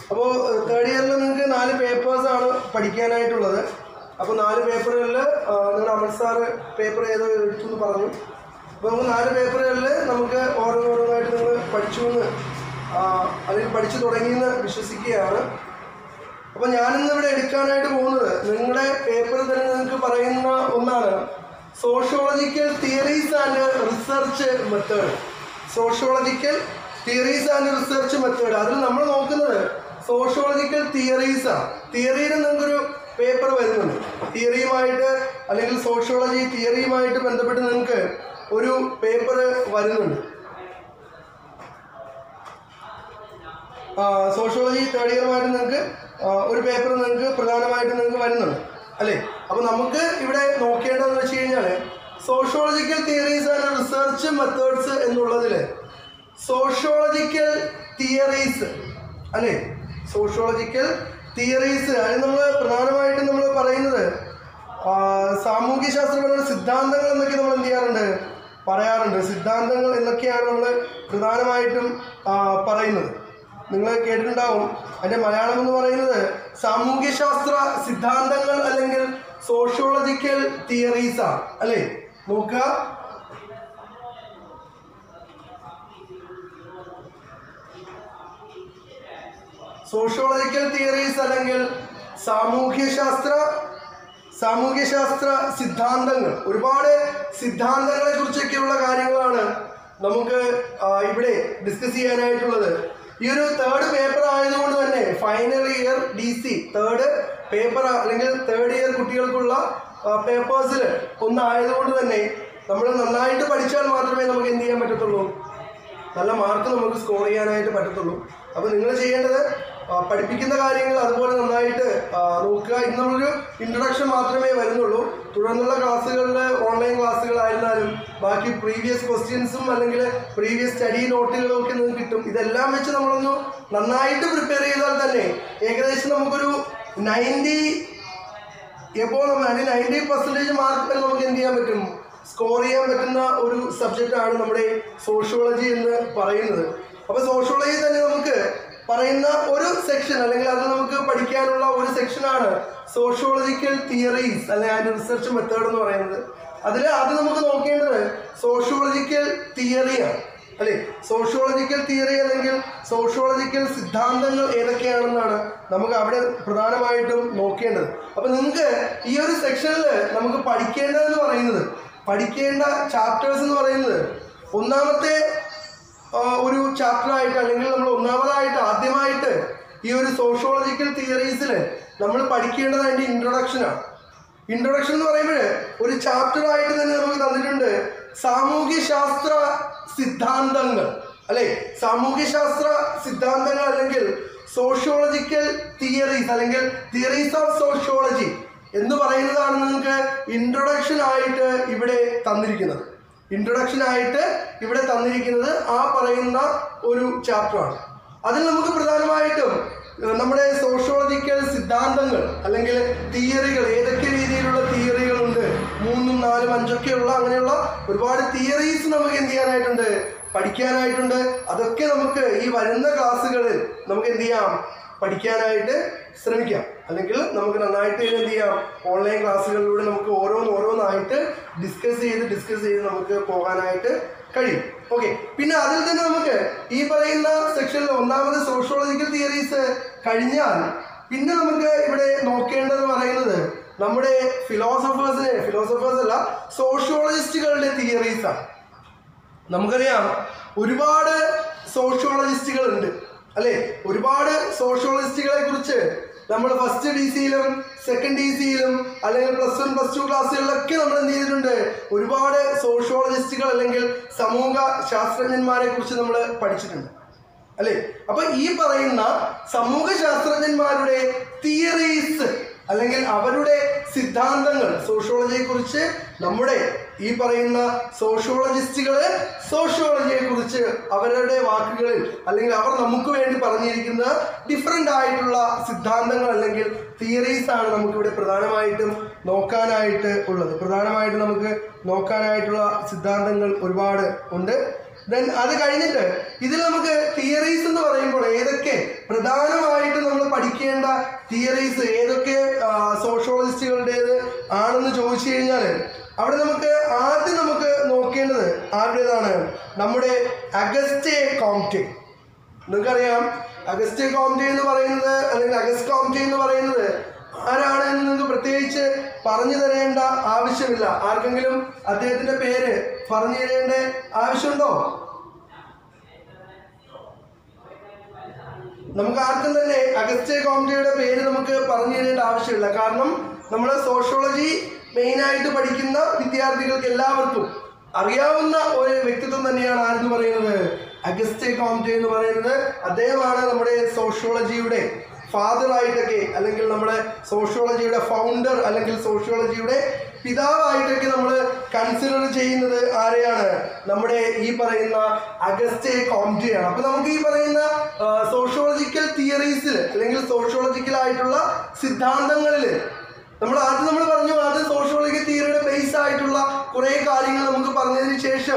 അപ്പോൾ തേർഡ് ഇയറിൽ നിങ്ങൾക്ക് നാല് പേപ്പേഴ്സാണ് പഠിക്കാനായിട്ടുള്ളത് അപ്പോൾ നാല് പേപ്പറുകളിൽ നിങ്ങളുടെ അമൽ സാറ് പേപ്പർ ഏതോ എടുത്തു പറഞ്ഞു അപ്പോൾ നമുക്ക് നാല് പേപ്പറുകളിൽ നമുക്ക് ഓരോന്നോരോന്നായിട്ട് നിങ്ങൾ പഠിച്ചു എന്ന് ആ, അല്ലെങ്കിൽ പഠിച്ചു തുടങ്ങിയെന്ന് വിശ്വസിക്കുകയാണ് അപ്പോൾ ഞാനിന്ന് ഇവിടെ എടുക്കാനായിട്ട് പോകുന്നത് നിങ്ങളുടെ പേപ്പറിൽ തന്നെ നിങ്ങൾക്ക് പറയുന്ന ഒന്നാണ് sociological theories and research method sociological theories and research method അതിൽ നമ്മൾ നോക്കുന്നത് സോഷ്യോളജിക്കൽ തിയറീസ് ആണ് തിയറിയിൽ നിങ്ങൾക്കൊരു പേപ്പർ വരുന്നുണ്ട് തിയറിയുമായിട്ട് അല്ലെങ്കിൽ സോഷ്യോളജി തിയറിയുമായിട്ട് ബന്ധപ്പെട്ട് നിങ്ങൾക്ക് ഒരു പേപ്പർ വരുന്നുണ്ട് സോഷ്യോളജി തേർഡ് ഇയറുമായിട്ട് നിങ്ങൾക്ക് ഒരു പേപ്പർ നിങ്ങൾക്ക് പ്രധാനമായിട്ടും നിങ്ങൾക്ക് വരുന്നുണ്ട് അല്ലേ അപ്പോൾ നമുക്ക് ഇവിടെ നോക്കേണ്ടതെന്ന് വെച്ച് കഴിഞ്ഞാൽ sociological theories and research methods എന്നുള്ളതിൽ സോഷ്യോളജിക്കൽ തിയറീസ് അല്ലേ സോഷ്യോളജിക്കൽ തിയറീസ് അതിന് നമ്മൾ പ്രധാനമായിട്ടും നമ്മൾ പറയുന്നത് ആ, സാമൂഹ്യശാസ്ത്രപരമായ സിദ്ധാന്തങ്ങൾ എന്നൊക്കെ നമ്മൾ എന്ത് ചെയ്യാറുണ്ട് പറയാറുണ്ട് സിദ്ധാന്തങ്ങൾ എന്നൊക്കെയാണ് നമ്മൾ പ്രധാനമായിട്ടും ആ, പറയുന്നത് നിങ്ങൾ കേട്ടിട്ടുണ്ടാവും അതിൻ്റെ മലയാളം എന്ന് പറയുന്നത് സാമൂഹ്യശാസ്ത്ര സിദ്ധാന്തങ്ങൾ അല്ലെങ്കിൽ സോഷ്യോളജിക്കൽ തിയറീസ് ആണ് അല്ലേ നോക്കുക സോഷ്യോളജിക്കൽ തിയറീസ് അല്ലെങ്കിൽ സാമൂഹ്യശാസ്ത്ര സാമൂഹ്യശാസ്ത്ര സിദ്ധാന്തങ്ങൾ ഒരുപാട് സിദ്ധാന്തങ്ങളെ കുറിച്ചൊക്കെയുള്ള കാര്യങ്ങളാണ് നമുക്ക് ആ, ഇവിടെ ഡിസ്കസ് ചെയ്യാനായിട്ടുള്ളത് ഈ ഒരു തേർഡ് പേപ്പർ ആയതുകൊണ്ട് തന്നെ final year D C third paper അല്ലെങ്കിൽ തേർഡ് ഇയർ കുട്ടികൾക്കുള്ള പേപ്പേഴ്സിൽ ഒന്നായതുകൊണ്ട് തന്നെ നമ്മൾ നന്നായിട്ട് പഠിച്ചാൽ മാത്രമേ നമുക്ക് എന്ത് ചെയ്യാൻ പറ്റത്തുള്ളൂ നല്ല മാർക്ക് നമുക്ക് സ്കോർ ചെയ്യാനായിട്ട് പറ്റത്തുള്ളൂ അപ്പോൾ നിങ്ങൾ ചെയ്യേണ്ടത് ആ, പഠിപ്പിക്കുന്ന കാര്യങ്ങൾ അതുപോലെ നന്നായിട്ട് ആ, നോക്കുക ഇന്ന് നമ്മളൊരു ഇൻട്രൊഡക്ഷൻ മാത്രമേ വരുന്നുള്ളൂ തുടർന്നുള്ള ക്ലാസ്സുകളിൽ ഓൺലൈൻ ക്ലാസ്സുകളായിരുന്നാലും ബാക്കി പ്രീവിയസ് ക്വസ്റ്റ്യൻസും അല്ലെങ്കിൽ പ്രീവിയസ് സ്റ്റഡി നോട്ടുകളും ഒക്കെ നിങ്ങൾക്ക് കിട്ടും ഇതെല്ലാം വെച്ച് നമ്മളൊന്ന് നന്നായിട്ട് പ്രിപ്പയർ ചെയ്താൽ തന്നെ ഏകദേശം നമുക്കൊരു നയൻറ്റി എപ്പോൾ നമ്മൾ അല്ലെങ്കിൽ നയൻറ്റി പെർസെൻറ്റേജ് മാർക്ക് വരെ നമുക്ക് എന്ത് ചെയ്യാൻ പറ്റും സ്കോർ ചെയ്യാൻ പറ്റുന്ന ഒരു സബ്ജക്റ്റാണ് നമ്മുടെ സോഷ്യോളജി എന്ന് പറയുന്നത് അപ്പോൾ സോഷ്യോളജി തന്നെ നമുക്ക് പറയുന്ന ഒരു സെക്ഷൻ അല്ലെങ്കിൽ അത് നമുക്ക് പഠിക്കാനുള്ള ഒരു സെക്ഷനാണ് സോഷ്യോളജിക്കൽ തിയറീസ് അല്ലെങ്കിൽ അതിൻ്റെ റിസർച്ച് മെത്തേഡ് എന്ന് പറയുന്നത് അതിൽ ആദ്യം നമുക്ക് നോക്കേണ്ടത് സോഷ്യോളജിക്കൽ തിയറിയാണ് അല്ലേ സോഷ്യോളജിക്കൽ തിയറി അല്ലെങ്കിൽ സോഷ്യോളജിക്കൽ സിദ്ധാന്തങ്ങൾ ഏതൊക്കെയാണെന്നാണ് നമുക്ക് അവിടെ പ്രധാനമായിട്ടും നോക്കേണ്ടത് അപ്പൊ നിങ്ങൾക്ക് ഈ ഒരു സെക്ഷനിൽ നമുക്ക് പഠിക്കേണ്ടതെന്ന് പറയുന്നത് പഠിക്കേണ്ട ചാപ്റ്റേഴ്സ് എന്ന് പറയുന്നത് ഒന്നാമത്തെ ആ, ഒരു ചാപ്റ്റർ ആയിട്ട് അല്ലെങ്കിൽ നമ്മൾ ഒന്നാമതായിട്ട് ആദ്യമായിട്ട് ഈ ഒരു സോഷ്യോളജിക്കൽ തിയറീസിൽ നമ്മൾ പഠിക്കേണ്ടത് അതിൻ്റെ ഇൻട്രൊഡക്ഷനാണ് ഇൻട്രൊഡക്ഷൻ എന്ന് പറയുമ്പോൾ ഒരു ചാപ്റ്റർ ആയിട്ട് തന്നെ നമുക്ക് തന്നിട്ടുണ്ട് സാമൂഹ്യശാസ്ത്ര സിദ്ധാന്തങ്ങൾ അല്ലെ സാമൂഹ്യശാസ്ത്ര സിദ്ധാന്തങ്ങൾ അല്ലെങ്കിൽ സോഷ്യോളജിക്കൽ തിയറീസ് അല്ലെങ്കിൽ തിയറീസ് ഓഫ് സോഷ്യോളജി എന്ന് പറയുന്നതാണ് നിങ്ങൾക്ക് ഇൻട്രൊഡക്ഷൻ ആയിട്ട് ഇവിടെ തന്നിരിക്കുന്നത് ഇൻട്രൊഡക്ഷൻ ആയിട്ട് ഇവിടെ തന്നിരിക്കുന്നത് ആ പറയുന്ന ഒരു ചാപ്റ്ററാണ് അതിൽ നമുക്ക് പ്രധാനമായിട്ടും ഏഹ്, നമ്മുടെ സോഷ്യോളജിക്കൽ സിദ്ധാന്തങ്ങൾ അല്ലെങ്കിൽ തിയറികൾ ഏതൊക്കെ രീതിയിലുള്ള തിയറികളുണ്ട് മൂന്നും നാലും അഞ്ചൊക്കെയുള്ള അങ്ങനെയുള്ള ഒരുപാട് തിയറീസ് നമുക്ക് എന്ത് ചെയ്യാനായിട്ടുണ്ട് പഠിക്കാനായിട്ടുണ്ട് അതൊക്കെ നമുക്ക് ഈ വരുന്ന ക്ലാസ്സുകളിൽ നമുക്ക് എന്ത് ചെയ്യാം പഠിക്കാനായിട്ട് ശ്രമിക്കാം അല്ലെങ്കിൽ നമുക്ക് നന്നായിട്ട് ഇത് എന്ത് ചെയ്യാം ഓൺലൈൻ ക്ലാസ്സുകളിലൂടെ നമുക്ക് ഓരോന്ന് ഓരോന്നായിട്ട് ഡിസ്കസ് ചെയ്ത് ഡിസ്കസ് ചെയ്ത് നമുക്ക് പോകാനായിട്ട് കഴിയും ഓക്കെ പിന്നെ അതിൽ തന്നെ നമുക്ക് ഈ പറയുന്ന സെക്ഷനിൽ ഒന്നാമത് സോഷ്യോളജിക്കൽ തിയറീസ് കഴിഞ്ഞാൽ പിന്നെ നമുക്ക് ഇവിടെ നോക്കേണ്ടത് പറയുന്നത് നമ്മുടെ ഫിലോസഫേഴ്സിനെ ഫിലോസഫേഴ്സ് അല്ല സോഷ്യോളജിസ്റ്റുകളുടെ തിയറീസാണ് നമുക്കറിയാം ഒരുപാട് സോഷ്യോളജിസ്റ്റുകൾ ഉണ്ട് അല്ലെ ഒരുപാട് സോഷ്യോളജിസ്റ്റുകളെ കുറിച്ച് നമ്മൾ ഫസ്റ്റ് ഡി സിയിലും സെക്കൻഡ് ഡി സിയിലും അല്ലെങ്കിൽ പ്ലസ് വൺ പ്ലസ് ടു ക്ലാസ്സുകളിലൊക്കെ നമ്മൾ എന്ത് ചെയ്തിട്ടുണ്ട് ഒരുപാട് സോഷ്യോളജിസ്റ്റുകൾ അല്ലെങ്കിൽ സമൂഹ ശാസ്ത്രജ്ഞന്മാരെ കുറിച്ച് നമ്മൾ പഠിച്ചിട്ടുണ്ട് അല്ലെ അപ്പൊ ഈ പറയുന്ന സമൂഹ ശാസ്ത്രജ്ഞന്മാരുടെ തിയറീസ് അല്ലെങ്കിൽ അവരുടെ സിദ്ധാന്തങ്ങൾ സോഷ്യോളജിയെ കുറിച്ച് നമ്മുടെ ഈ പറയുന്ന സോഷ്യോളജിസ്റ്റുകള് സോഷ്യോളജിയെ കുറിച്ച് അവരുടെ വാക്കുകളിൽ അല്ലെങ്കിൽ അവർ നമുക്ക് വേണ്ടി പറഞ്ഞിരിക്കുന്ന ഡിഫറെൻ്റ് ആയിട്ടുള്ള സിദ്ധാന്തങ്ങൾ അല്ലെങ്കിൽ തിയറീസ് ആണ് നമുക്കിവിടെ പ്രധാനമായിട്ടും നോക്കാനായിട്ട് ഉള്ളത് പ്രധാനമായിട്ടും നമുക്ക് നോക്കാനായിട്ടുള്ള സിദ്ധാന്തങ്ങൾ ഒരുപാട് ഉണ്ട് ദെൻ അത് കഴിഞ്ഞിട്ട് ഇതിൽ നമുക്ക് തിയറീസ് എന്ന് പറയുമ്പോൾ ഏതൊക്കെ പ്രധാനമായിട്ട് പഠിക്കേണ്ട തിയറീസ് ഏതൊക്കെ സോഷ്യോളജിസ്റ്റുകളുടേത് ആണെന്ന് ചോദിച്ചു കഴിഞ്ഞാൽ അവിടെ നമുക്ക് ആദ്യം നമുക്ക് നോക്കേണ്ടത് ആരുടേതാണ് നമ്മുടെ അഗസ്റ്റേ കോംറ്റെ നിങ്ങൾക്കറിയാം അഗസ്റ്റേ കോംറ്റെ എന്ന് പറയുന്നത് അല്ലെങ്കിൽ അഗസ്റ്റ് കോംറ്റെ എന്ന് പറയുന്നത് ആരാണ് എന്ന് നിങ്ങൾക്ക് പ്രത്യേകിച്ച് പറഞ്ഞു തരേണ്ട ആവശ്യമില്ല ആർക്കെങ്കിലും അദ്ദേഹത്തിന്റെ പേര് പറഞ്ഞു തരേണ്ട ആവശ്യമുണ്ടോ നമുക്ക് ആർക്കും തന്നെ അഗസ്റ്റേ കോംറ്റയുടെ പേര് നമുക്ക് പറഞ്ഞു തരേണ്ട ആവശ്യമില്ല കാരണം നമ്മൾ സോഷ്യോളജി മെയിനായിട്ട് പഠിക്കുന്ന വിദ്യാർത്ഥികൾക്ക് എല്ലാവർക്കും അറിയാവുന്ന ഒരു വ്യക്തിത്വം തന്നെയാണ് ആരെന്ന് പറയുന്നത് അഗസ്റ്റേ കോംറ്റെ എന്ന് പറയുന്നത് അദ്ദേഹമാണ് നമ്മുടെ സോഷ്യോളജിയുടെ ഫാദർ ആയിട്ടൊക്കെ അല്ലെങ്കിൽ നമ്മുടെ സോഷ്യോളജിയുടെ ഫൗണ്ടർ അല്ലെങ്കിൽ സോഷ്യോളജിയുടെ പിതാവായിട്ടൊക്കെ നമ്മൾ കൺസിഡർ ചെയ്യുന്നത് ആരെയാണ് നമ്മുടെ ഈ പറയുന്ന അഗസ്റ്റേ കോംറ്റിയാണ് അപ്പൊ നമുക്ക് ഈ പറയുന്ന സോഷ്യോളജിക്കൽ തിയറീസിൽ അല്ലെങ്കിൽ സോഷ്യോളജിക്കൽ ആയിട്ടുള്ള സിദ്ധാന്തങ്ങളിൽ നമ്മൾ ആദ്യം നമ്മൾ പറഞ്ഞു ആദ്യം സോഷ്യോളജിക്കൽ തിയറിയുടെ ബേസ് ആയിട്ടുള്ള കുറേ കാര്യങ്ങൾ നമുക്ക് പറഞ്ഞതിന് ശേഷം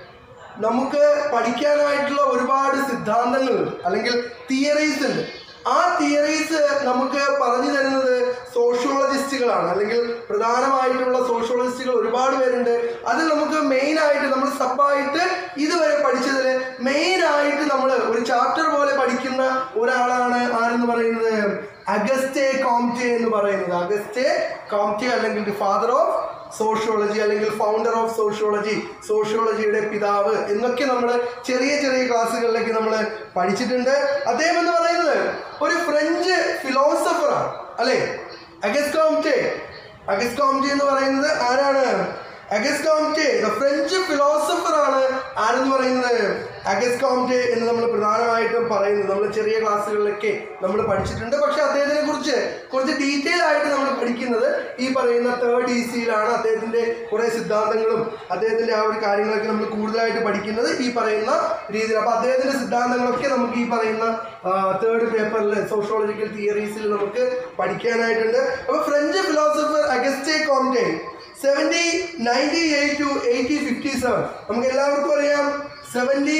നമുക്ക് പഠിക്കാനായിട്ടുള്ള ഒരുപാട് സിദ്ധാന്തങ്ങൾ അല്ലെങ്കിൽ തിയറീസ് ഉണ്ട് ആ തിയറീസ് നമുക്ക് പറഞ്ഞു തരുന്നത് സോഷ്യോളജിസ്റ്റുകളാണ് അല്ലെങ്കിൽ പ്രധാനമായിട്ടുള്ള സോഷ്യോളജിസ്റ്റുകൾ ഒരുപാട് പേരുണ്ട് അതിൽ നമുക്ക് മെയിൻ ആയിട്ട് നമ്മൾ സബായിട്ട് ഇതുവരെ പഠിച്ചതിൽ മെയിൻ ആയിട്ട് നമ്മൾ ഒരു ചാപ്റ്റർ പോലെ പഠിക്കുന്ന ഒരാളാണ് ആരെന്ന് പറയുന്നത് അഗസ്റ്റേ കോംറ്റെ എന്ന് പറയുന്നത് അഗസ്റ്റേ കോംറ്റെ അല്ലെങ്കിൽ ദി ഫാദർ ഓഫ് സോഷ്യോളജി അല്ലെങ്കിൽ ഫൗണ്ടർ ഓഫ് സോഷ്യോളജി സോഷ്യോളജിയുടെ പിതാവ് എന്നൊക്കെ നമ്മൾ ചെറിയ ചെറിയ ക്ലാസ്സുകളിലേക്ക് നമ്മൾ പഠിച്ചിട്ടുണ്ട് അദ്ദേഹം എന്ന് പറയുന്നത് ഒരു ഫ്രഞ്ച് ഫിലോസഫറാണ് അല്ലേ അഗസ്റ്റ് കോംറ്റെ അഗസ്റ്റ് കോംറ്റെ എന്ന് പറയുന്നത് ആരാണ് Auguste Comte the French philosopher ആണ് ആരെന്ന് പറയുന്നത് അഗസ്റ്റ് കോംറ്റെ എന്ന് നമ്മൾ പ്രധാനമായിട്ടും പറയുന്നത് നമ്മൾ ചെറിയ ക്ലാസ്സുകളിലൊക്കെ നമ്മൾ പഠിച്ചിട്ടുണ്ട് പക്ഷെ അദ്ദേഹത്തിനെ കുറിച്ച് കുറച്ച് ഡീറ്റെയിൽ ആയിട്ട് നമ്മൾ പഠിക്കുന്നത് ഈ പറയുന്ന തേർഡ് ഇ സിയിലാണ് അദ്ദേഹത്തിന്റെ കുറെ സിദ്ധാന്തങ്ങളും അദ്ദേഹത്തിന്റെ ആ ഒരു കാര്യങ്ങളൊക്കെ നമ്മൾ കൂടുതലായിട്ട് പഠിക്കുന്നത് ഈ പറയുന്ന രീതിയിൽ അപ്പൊ അദ്ദേഹത്തിന്റെ സിദ്ധാന്തങ്ങളൊക്കെ നമുക്ക് ഈ പറയുന്ന തേർഡ് പേപ്പറിൽ സോഷ്യോളജിക്കൽ തിയറീസിൽ നമുക്ക് പഠിക്കാനായിട്ടുണ്ട് അപ്പൊ French philosopher Auguste Comte seventy ninety eight to eighty fifty seven നമുക്ക് എല്ലാവർക്കും അറിയാം സെവൻറ്റി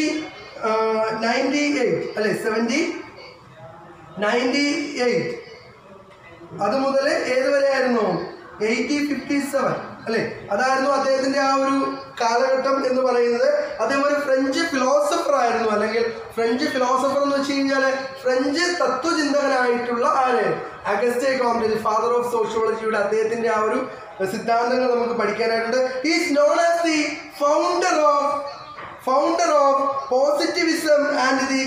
നയൻറ്റി എയ്റ്റ് അല്ലെ സെവൻറ്റി നയൻറ്റി എയ്റ്റ് അത് മുതൽ ഏത് വരെ ആയിരുന്നു എയ്റ്റി ഫിഫ്റ്റി സെവൻ അല്ലെ അതായിരുന്നു അദ്ദേഹത്തിന്റെ ആ ഒരു കാലഘട്ടം എന്ന് പറയുന്നത് അദ്ദേഹം ഒരു ഫ്രഞ്ച് ഫിലോസഫർ ആയിരുന്നു അല്ലെങ്കിൽ ഫ്രഞ്ച് ഫിലോസഫർ എന്ന് വെച്ച് കഴിഞ്ഞാൽ ഫ്രഞ്ച് തത്വചിന്തകനായിട്ടുള്ള ആര് അഗസ്റ്റേ കോംപ്ലി ഫാദർ ഓഫ് സോഷ്യോളജിയുടെ അദ്ദേഹത്തിന്റെ ആ ഒരു സിദ്ധാന്തങ്ങൾ നമുക്ക് പഠിക്കാനായിട്ടുണ്ട് is known as the founder of founder of positivism and the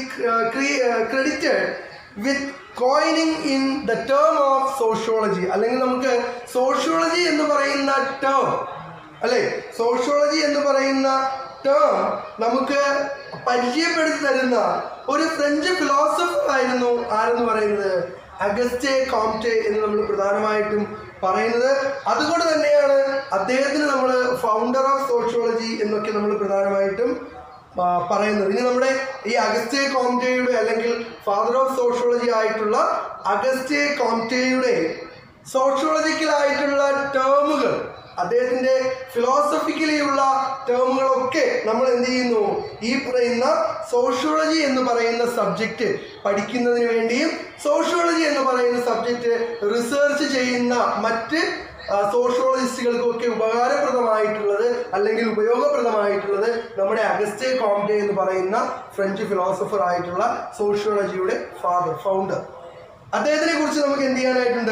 credited with coining in the term of sociology അല്ലെങ്കിൽ നമുക്ക് സോഷ്യോളജി എന്ന് പറയുന്ന ടേം അല്ലെ സോഷ്യോളജി എന്ന് പറയുന്ന ടേം നമുക്ക് പരിചയപ്പെടുത്തി തരുന്ന ഒരു ഫ്രഞ്ച് ഫിലോസഫർ ആയിരുന്നു ആരെന്ന് പറയുന്നത് അഗസ്റ്റേ കോംറ്റെ എന്ന് നമ്മൾ പ്രധാനമായിട്ടും പറയുന്നത് അതുകൊണ്ട് തന്നെയാണ് അദ്ദേഹത്തിന് നമ്മൾ ഫൗണ്ടർ ഓഫ് സോഷ്യോളജി എന്നൊക്കെ നമ്മൾ പ്രധാനമായിട്ടും ആ, പറയുന്നത് ഇനി നമ്മുടെ ഈ അഗസ്റ്റേ കോംറ്റെയുടെ അല്ലെങ്കിൽ ഫാദർ ഓഫ് സോഷ്യോളജി ആയിട്ടുള്ള അഗസ്റ്റേ കോംറ്റെയുടെ സോഷ്യോളജിക്കൽ ആയിട്ടുള്ള ടേമുകൾ അദ്ദേഹത്തിന്റെ ഫിലോസഫിക്കലി ഉള്ള ടേമുകളൊക്കെ നമ്മൾ എന്ത് ചെയ്യുന്നു ഈ പറയുന്ന സോഷ്യോളജി എന്ന് പറയുന്ന സബ്ജക്റ്റ് പഠിക്കുന്നതിന് വേണ്ടിയും സോഷ്യോളജി എന്ന് പറയുന്ന സബ്ജക്റ്റ് റിസർച്ച് ചെയ്യുന്ന മറ്റ് ആ, സോഷ്യോളജിസ്റ്റുകൾക്കൊക്കെ ഉപകാരപ്രദമായിട്ടുള്ളത് അല്ലെങ്കിൽ ഉപയോഗപ്രദമായിട്ടുള്ളത് നമ്മുടെ അഗസ്റ്റേ കോംറ്റെ എന്ന് പറയുന്ന ഫ്രഞ്ച് ഫിലോസഫർ ആയിട്ടുള്ള സോഷ്യോളജിയുടെ ഫാദർ ഫൗണ്ടർ അദ്ദേഹത്തിനെ കുറിച്ച് നമുക്ക് എന്ത് ചെയ്യാനായിട്ടുണ്ട്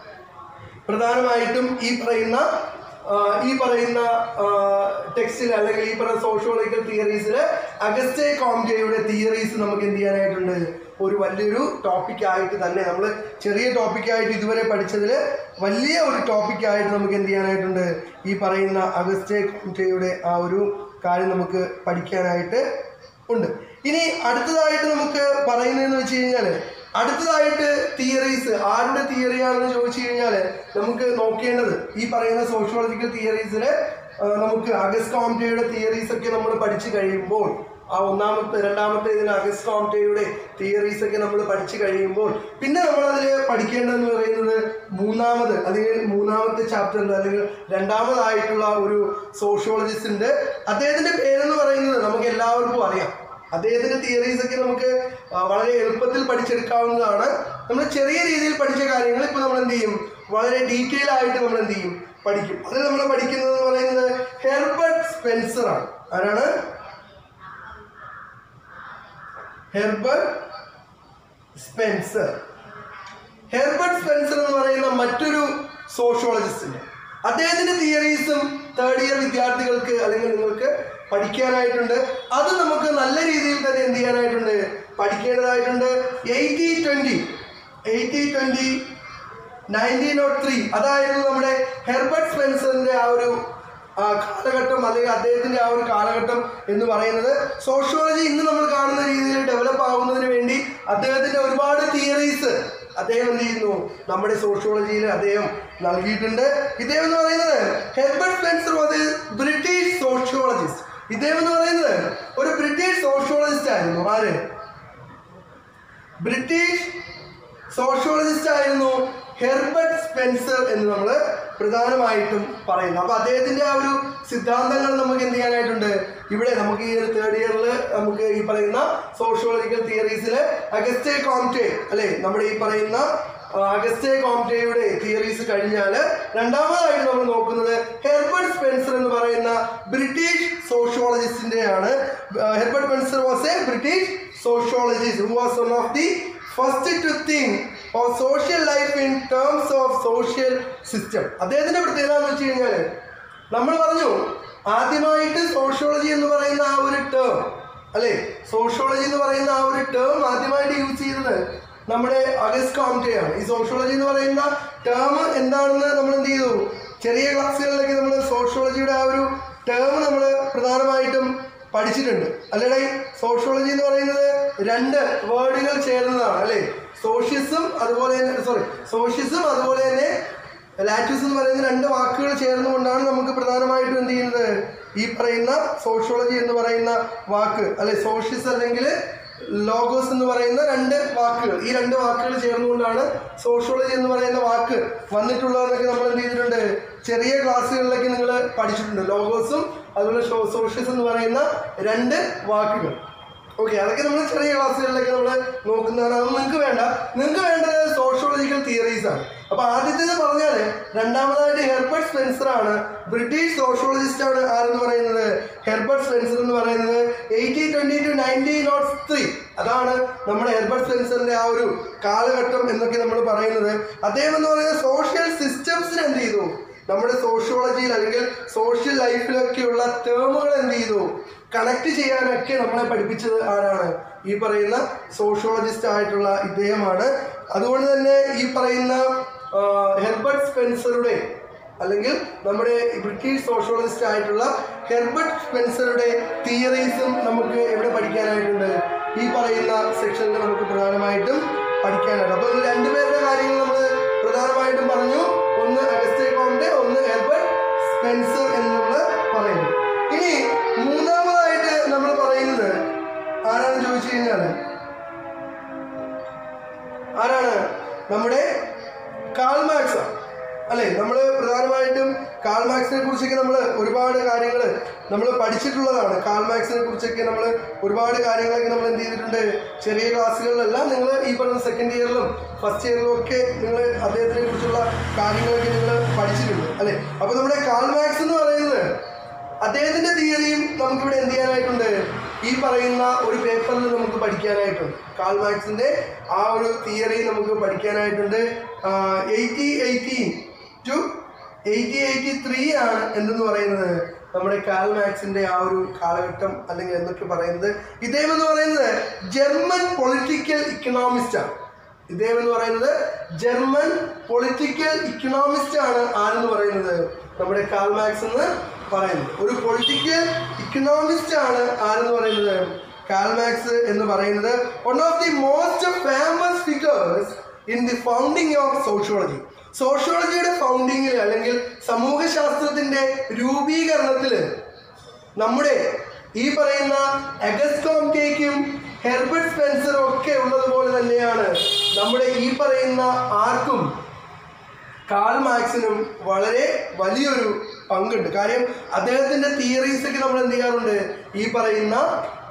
പ്രധാനമായിട്ടും ഈ പറയുന്ന ആ, ഈ പറയുന്ന ടെക്സ്റ്റിൽ അല്ലെങ്കിൽ ഈ പറയുന്ന സോഷ്യോളജിക്കൽ തിയറീസിൽ അഗസ്റ്റേ കോംറ്റെയുടെ തിയറീസ് നമുക്ക് എന്ത് ചെയ്യാനായിട്ടുണ്ട് ഒരു വലിയൊരു ടോപ്പിക്കായിട്ട് തന്നെ നമ്മൾ ചെറിയ ടോപ്പിക്കായിട്ട് ഇതുവരെ പഠിച്ചതിൽ വലിയ ഒരു ടോപ്പിക്കായിട്ട് നമുക്ക് എന്ത് ചെയ്യാനായിട്ടുണ്ട് ഈ പറയുന്ന അഗസ്റ്റേ കോംറ്റെയുടെ ആ ഒരു കാര്യം നമുക്ക് പഠിക്കാനായിട്ട് ഉണ്ട് ഇനി അടുത്തതായിട്ട് നമുക്ക് പറയുന്നതെന്ന് വെച്ച് കഴിഞ്ഞാൽ അടുത്തതായിട്ട് തിയറീസ് ആരുടെ തിയറിയാണെന്ന് ചോദിച്ചു കഴിഞ്ഞാൽ നമുക്ക് നോക്കേണ്ടത് ഈ പറയുന്ന സോഷ്യോളജിക്കൽ തിയറീസിൽ നമുക്ക് അഗസ്റ്റ് കോംറ്റയുടെ തിയറീസ് ഒക്കെ നമ്മൾ പഠിച്ചു കഴിയുമ്പോൾ ആ ഒന്നാമത്തെ രണ്ടാമത്തെ ഇതിന് അഗസ്റ്റ് കോംറ്റയുടെ തിയറീസ് ഒക്കെ നമ്മൾ പഠിച്ചു കഴിയുമ്പോൾ പിന്നെ നമ്മളതിൽ പഠിക്കേണ്ടതെന്ന് പറയുന്നത് മൂന്നാമത് അല്ലെങ്കിൽ മൂന്നാമത്തെ ചാപ്റ്ററിൽ അല്ലെങ്കിൽ രണ്ടാമതായിട്ടുള്ള ഒരു സോഷ്യോളജിസ്റ്റ് ഉണ്ട് അദ്ദേഹത്തിന്റെ പേരെന്ന് പറയുന്നത് നമുക്ക് എല്ലാവർക്കും അറിയാം അദ്ദേഹത്തിന്റെ തിയറീസ് ഒക്കെ നമുക്ക് ആ, വളരെ എളുപ്പത്തിൽ പഠിച്ചെടുക്കാവുന്നതാണ് നമ്മൾ ചെറിയ രീതിയിൽ പഠിച്ച കാര്യങ്ങൾ ഇപ്പൊ നമ്മൾ എന്ത് ചെയ്യും വളരെ ഡീറ്റെയിൽ ആയിട്ട് നമ്മൾ എന്ത് ചെയ്യും പഠിക്കും അതിൽ നമ്മൾ പഠിക്കുന്നത് എന്ന് പറയുന്നത് ഹെർബർട്ട് സ്പെൻസർ ആണ് ആരാണ് ഹെർബർട്ട് സ്പെൻസർ ഹെർബർട്ട് സ്പെൻസർ എന്ന് പറയുന്ന മറ്റൊരു സോഷ്യോളജിസ്റ്റിന്റെ അദ്ദേഹത്തിന്റെ തിയറീസും തേർഡ് ഇയർ വിദ്യാർത്ഥികൾക്ക് അല്ലെങ്കിൽ നിങ്ങൾക്ക് പഠിക്കാനായിട്ടുണ്ട് അത് നമുക്ക് നല്ല രീതിയിൽ തന്നെ എന്ത് ചെയ്യാനായിട്ടുണ്ട് പഠിക്കേണ്ടതായിട്ടുണ്ട് eighty twenty eighty twenty nineteen nought three അതായിരുന്നു നമ്മുടെ ഹെർബർട്ട് സ്പെൻസറിന്റെ ആ ഒരു ആ, കാലഘട്ടം അല്ലെങ്കിൽ അദ്ദേഹത്തിന്റെ ആ ഒരു കാലഘട്ടം എന്ന് പറയുന്നത് സോഷ്യോളജി ഇന്ന് നമ്മൾ കാണുന്ന രീതിയിൽ ഡെവലപ്പ് ആവുന്നതിന് വേണ്ടി അദ്ദേഹത്തിന്റെ ഒരുപാട് തിയറീസ് അദ്ദേഹം എന്ത് ചെയ്യുന്നു നമ്മുടെ സോഷ്യോളജിയിൽ അദ്ദേഹം നൽകിയിട്ടുണ്ട് ഇദ്ദേഹം എന്ന് പറയുന്നത് Herbert Spencer was a British sociologist ഇദ്ദേഹം എന്ന് പറയുന്നത് ഒരു ബ്രിട്ടീഷ് സോഷ്യോളജിസ്റ്റ് ആയിരുന്നു ആര് ബ്രിട്ടീഷ് സോഷ്യോളജിസ്റ്റ് ആയിരുന്നു ഹെർബർട്ട് സ്പെൻസർ എന്ന് നമ്മൾ പ്രധാനമായിട്ടും പറയുന്നു അപ്പൊ അദ്ദേഹത്തിന്റെ ആ ഒരു സിദ്ധാന്തങ്ങൾ നമുക്ക് എന്ത് ചെയ്യാനായിട്ടുണ്ട് ഇവിടെ നമുക്ക് ഈ ഒരു തേർഡ് ഇയറിൽ നമുക്ക് ഈ പറയുന്ന സോഷ്യോളജിക്കൽ തിയറീസിൽ അഗസ്റ്റേ കോംറ്റെ അല്ലെ നമ്മുടെ ഈ പറയുന്ന ആ, അഗസ്റ്റേ കോംറ്റെയുടെ തിയറീസ് കഴിഞ്ഞാൽ രണ്ടാമതായിട്ട് നമ്മൾ നോക്കുന്നത് ഹെർബർട്ട് സ്പെൻസർ എന്ന് പറയുന്ന ബ്രിട്ടീഷ് സോഷ്യോളജിസ്റ്റിന്റെ ആണ് Herbert Spencer was a British sociologist who was one of the first to think of social life in terms of social system അദ്ദേഹത്തിന്റെ പ്രത്യേകത എന്ന് വെച്ച് കഴിഞ്ഞാൽ നമ്മൾ പറഞ്ഞു ആദ്യമായിട്ട് സോഷ്യോളജി എന്ന് പറയുന്ന ആ ഒരു ടേം അല്ലെ സോഷ്യോളജി എന്ന് പറയുന്ന ആ ഒരു ടേം ആദ്യമായിട്ട് യൂസ് ചെയ്തത് നമ്മുടെ അഗസ്റ്റ് കോംറ്റെയാണ് ഈ സോഷ്യോളജി എന്ന് പറയുന്ന ടേം എന്താണെന്ന് നമ്മൾ എന്ത് ചെയ്തു ചെറിയ ക്ലാസ്സുകളിലൊക്കെ നമ്മൾ സോഷ്യോളജിയുടെ ആ ഒരു ടേം നമ്മൾ പ്രധാനമായിട്ടും പഠിച്ചിട്ടുണ്ട് അല്ലേടെ സോഷ്യോളജി എന്ന് പറയുന്നത് രണ്ട് വേർഡുകൾ ചേർന്നതാണ് അല്ലേ സോഷ്യസും അതുപോലെ തന്നെ സോറി സോഷ്യസും അതുപോലെ തന്നെ ലാറ്റിസ് എന്ന് പറയുന്ന രണ്ട് വാക്കുകൾ ചേർന്നുകൊണ്ടാണ് നമുക്ക് പ്രധാനമായിട്ടും എന്ത് ചെയ്യുന്നത് ഈ പറയുന്ന സോഷ്യോളജി എന്ന് പറയുന്ന വാക്ക് അല്ലെ സോഷ്യസ് അല്ലെങ്കിൽ ലോഗോസ് എന്ന് പറയുന്ന രണ്ട് വാക്കുകൾ ഈ രണ്ട് വാക്കുകൾ ചേർന്നുകൊണ്ടാണ് സോഷ്യോളജി എന്ന് പറയുന്ന വാക്ക് വന്നിട്ടുള്ളതെന്നൊക്കെ നമ്മൾ എന്ത് ചെയ്തിട്ടുണ്ട് ചെറിയ ക്ലാസ്സുകളിലൊക്കെ നിങ്ങൾ പഠിച്ചിട്ടുണ്ട് ലോഗോസും അതുപോലെ സോഷ്യസ് എന്ന് പറയുന്ന രണ്ട് വാക്കുകൾ ഓക്കെ അതൊക്കെ നമ്മൾ ചെറിയ ക്ലാസ്സുകളിലൊക്കെ നമ്മൾ നോക്കുന്നതാണ് അത് നിങ്ങൾക്ക് വേണ്ട നിങ്ങൾക്ക് വേണ്ടത് സോഷ്യോളജിക്കൽ തിയറീസ് ആണ് അപ്പൊ ആദ്യത്തേത് പറഞ്ഞാൽ രണ്ടാമതായിട്ട് ഹെർബർട്ട് സ്പെൻസർ ആണ് ബ്രിട്ടീഷ് സോഷ്യോളജിസ്റ്റ് ആണ് ആരെന്ന് പറയുന്നത് ഹെർബർട്ട് സ്പെൻസർ എന്ന് പറയുന്നത് eighty twenty to nineteen nought three അതാണ് നമ്മുടെ ഹെർബർട്ട് സ്പെൻസറിന്റെ ആ ഒരു കാലഘട്ടം എന്നൊക്കെ നമ്മൾ പറയുന്നത് അദ്ദേഹം എന്ന് പറയുന്നത് സോഷ്യൽ സിസ്റ്റംസിന് എന്ത് ചെയ്തു നമ്മുടെ സോഷ്യോളജിയിൽ അല്ലെങ്കിൽ സോഷ്യൽ ലൈഫിലൊക്കെയുള്ള ടേമുകൾ എന്ത് ചെയ്തു കണക്ട് ചെയ്യാനൊക്കെ നമ്മളെ പഠിപ്പിച്ചത് ആരാണ് ഈ പറയുന്ന സോഷ്യോളജിസ്റ്റ് ആയിട്ടുള്ള ഇദ്ദേഹമാണ് അതുകൊണ്ട് തന്നെ ഈ പറയുന്ന ആ, ഹെർബർട്ട് സ്പെൻസറുടെ അല്ലെങ്കിൽ നമ്മുടെ ബ്രിട്ടീഷ് സോഷ്യോളജിസ്റ്റ് ആയിട്ടുള്ള ഹെർബർട്ട് സ്പെൻസറുടെ തിയറീസും നമുക്ക് എവിടെ പഠിക്കാനായിട്ടുണ്ട് ഈ പറയുന്ന സെക്ഷനിൽ നമുക്ക് പ്രധാനമായിട്ടും പഠിക്കാനായിട്ട് അപ്പോൾ രണ്ടുപേരുടെ കാര്യങ്ങൾ നമ്മൾ പ്രധാനമായിട്ടും പറഞ്ഞു ഒന്ന് അഗസ്റ്റേ കോംറ്റെ ഒന്ന് ഹെർബർട്ട് സ്പെൻസർ എന്ന് നമ്മൾ പറയുന്നു ഇനി മൂന്നാമതായിട്ട് നമ്മൾ പറയുന്നത് ആരാണെന്ന് ചോദിച്ചു കഴിഞ്ഞാൽ ആരാണ് നമ്മുടെ കാൾമാക്സ് അല്ലെ നമ്മൾ പ്രധാനമായിട്ടും കാൾമാക്സിനെ കുറിച്ചൊക്കെ നമ്മൾ ഒരുപാട് കാര്യങ്ങൾ നമ്മൾ പഠിച്ചിട്ടുള്ളതാണ് കാൾമാക്സിനെ കുറിച്ചൊക്കെ നമ്മൾ ഒരുപാട് കാര്യങ്ങളൊക്കെ നമ്മൾ എന്ത് ചെയ്തിട്ടുണ്ട് ചെറിയ ക്ലാസ്സുകളിലെല്ലാം നിങ്ങൾ ഈ പറഞ്ഞ സെക്കൻഡ് ഇയറിലും ഫസ്റ്റ് ഇയറിലും ഒക്കെ നിങ്ങൾ അദ്ദേഹത്തിനെ കുറിച്ചുള്ള കാര്യങ്ങളൊക്കെ നിങ്ങൾ പഠിച്ചിട്ടുണ്ട് അല്ലെ അപ്പോൾ നമ്മുടെ കാൾമാക്സ് എന്ന് പറയുന്നത് അദ്ദേഹത്തിന്റെ തിയറിയും നമുക്കിവിടെ എന്ത് ചെയ്യാനായിട്ടുണ്ട് ഈ പറയുന്ന ഒരു പേപ്പറിൽ നമുക്ക് പഠിക്കാനായിട്ടുണ്ട് കാൾ മാക്സിന്റെ ആ ഒരു തിയറി നമുക്ക് പഠിക്കാനായിട്ടുണ്ട് eighty eighteen to eighty eighty three ആണ് എന്തെന്ന് പറയുന്നത് നമ്മുടെ കാൽ മാക്സിന്റെ ആ ഒരു കാലഘട്ടം അല്ലെങ്കിൽ എന്തൊക്കെ പറയുന്നത് ഇദ്ദേഹം എന്ന് പറയുന്നത് ജർമ്മൻ പൊളിറ്റിക്കൽ ഇക്കണോമിസ്റ്റ് ആണ് ഇദ്ദേഹം എന്ന് പറയുന്നത് ജർമ്മൻ പൊളിറ്റിക്കൽ ഇക്കണോമിസ്റ്റ് ആണ് ആരെന്ന് പറയുന്നത് നമ്മുടെ കാൽ മാക്സ് എന്ന് പറയുന്നത് ഒരു പൊളിറ്റിക്കൽ ഇക്കണോമിസ്റ്റ് ആണ് ആരെന്ന് പറയുന്നത് കാൽ മാക്സ് എന്ന് പറയുന്നത് one of the most famous figures in the founding of sociology സോഷ്യോളജിയുടെ ഫൗണ്ടിങ്ങിൽ അല്ലെങ്കിൽ സമൂഹശാസ്ത്രത്തിന്റെ രൂപീകരണത്തിൽ നമ്മുടെ ഈ പറയുന്ന അഗസ്റ്റോംറ്റേക്കും ഹെർബർട്ട് സ്പെൻസറും ഒക്കെ ഉള്ളതുപോലെ തന്നെയാണ് നമ്മുടെ ഈ പറയുന്ന ആർക്കും കാൾ മാക്സിനും വളരെ വലിയൊരു പങ്കുണ്ട് കാര്യം അദ്ദേഹത്തിന്റെ തിയറീസ് ഒക്കെ നമ്മൾ എന്ത് ചെയ്യാറുണ്ട് ഈ പറയുന്ന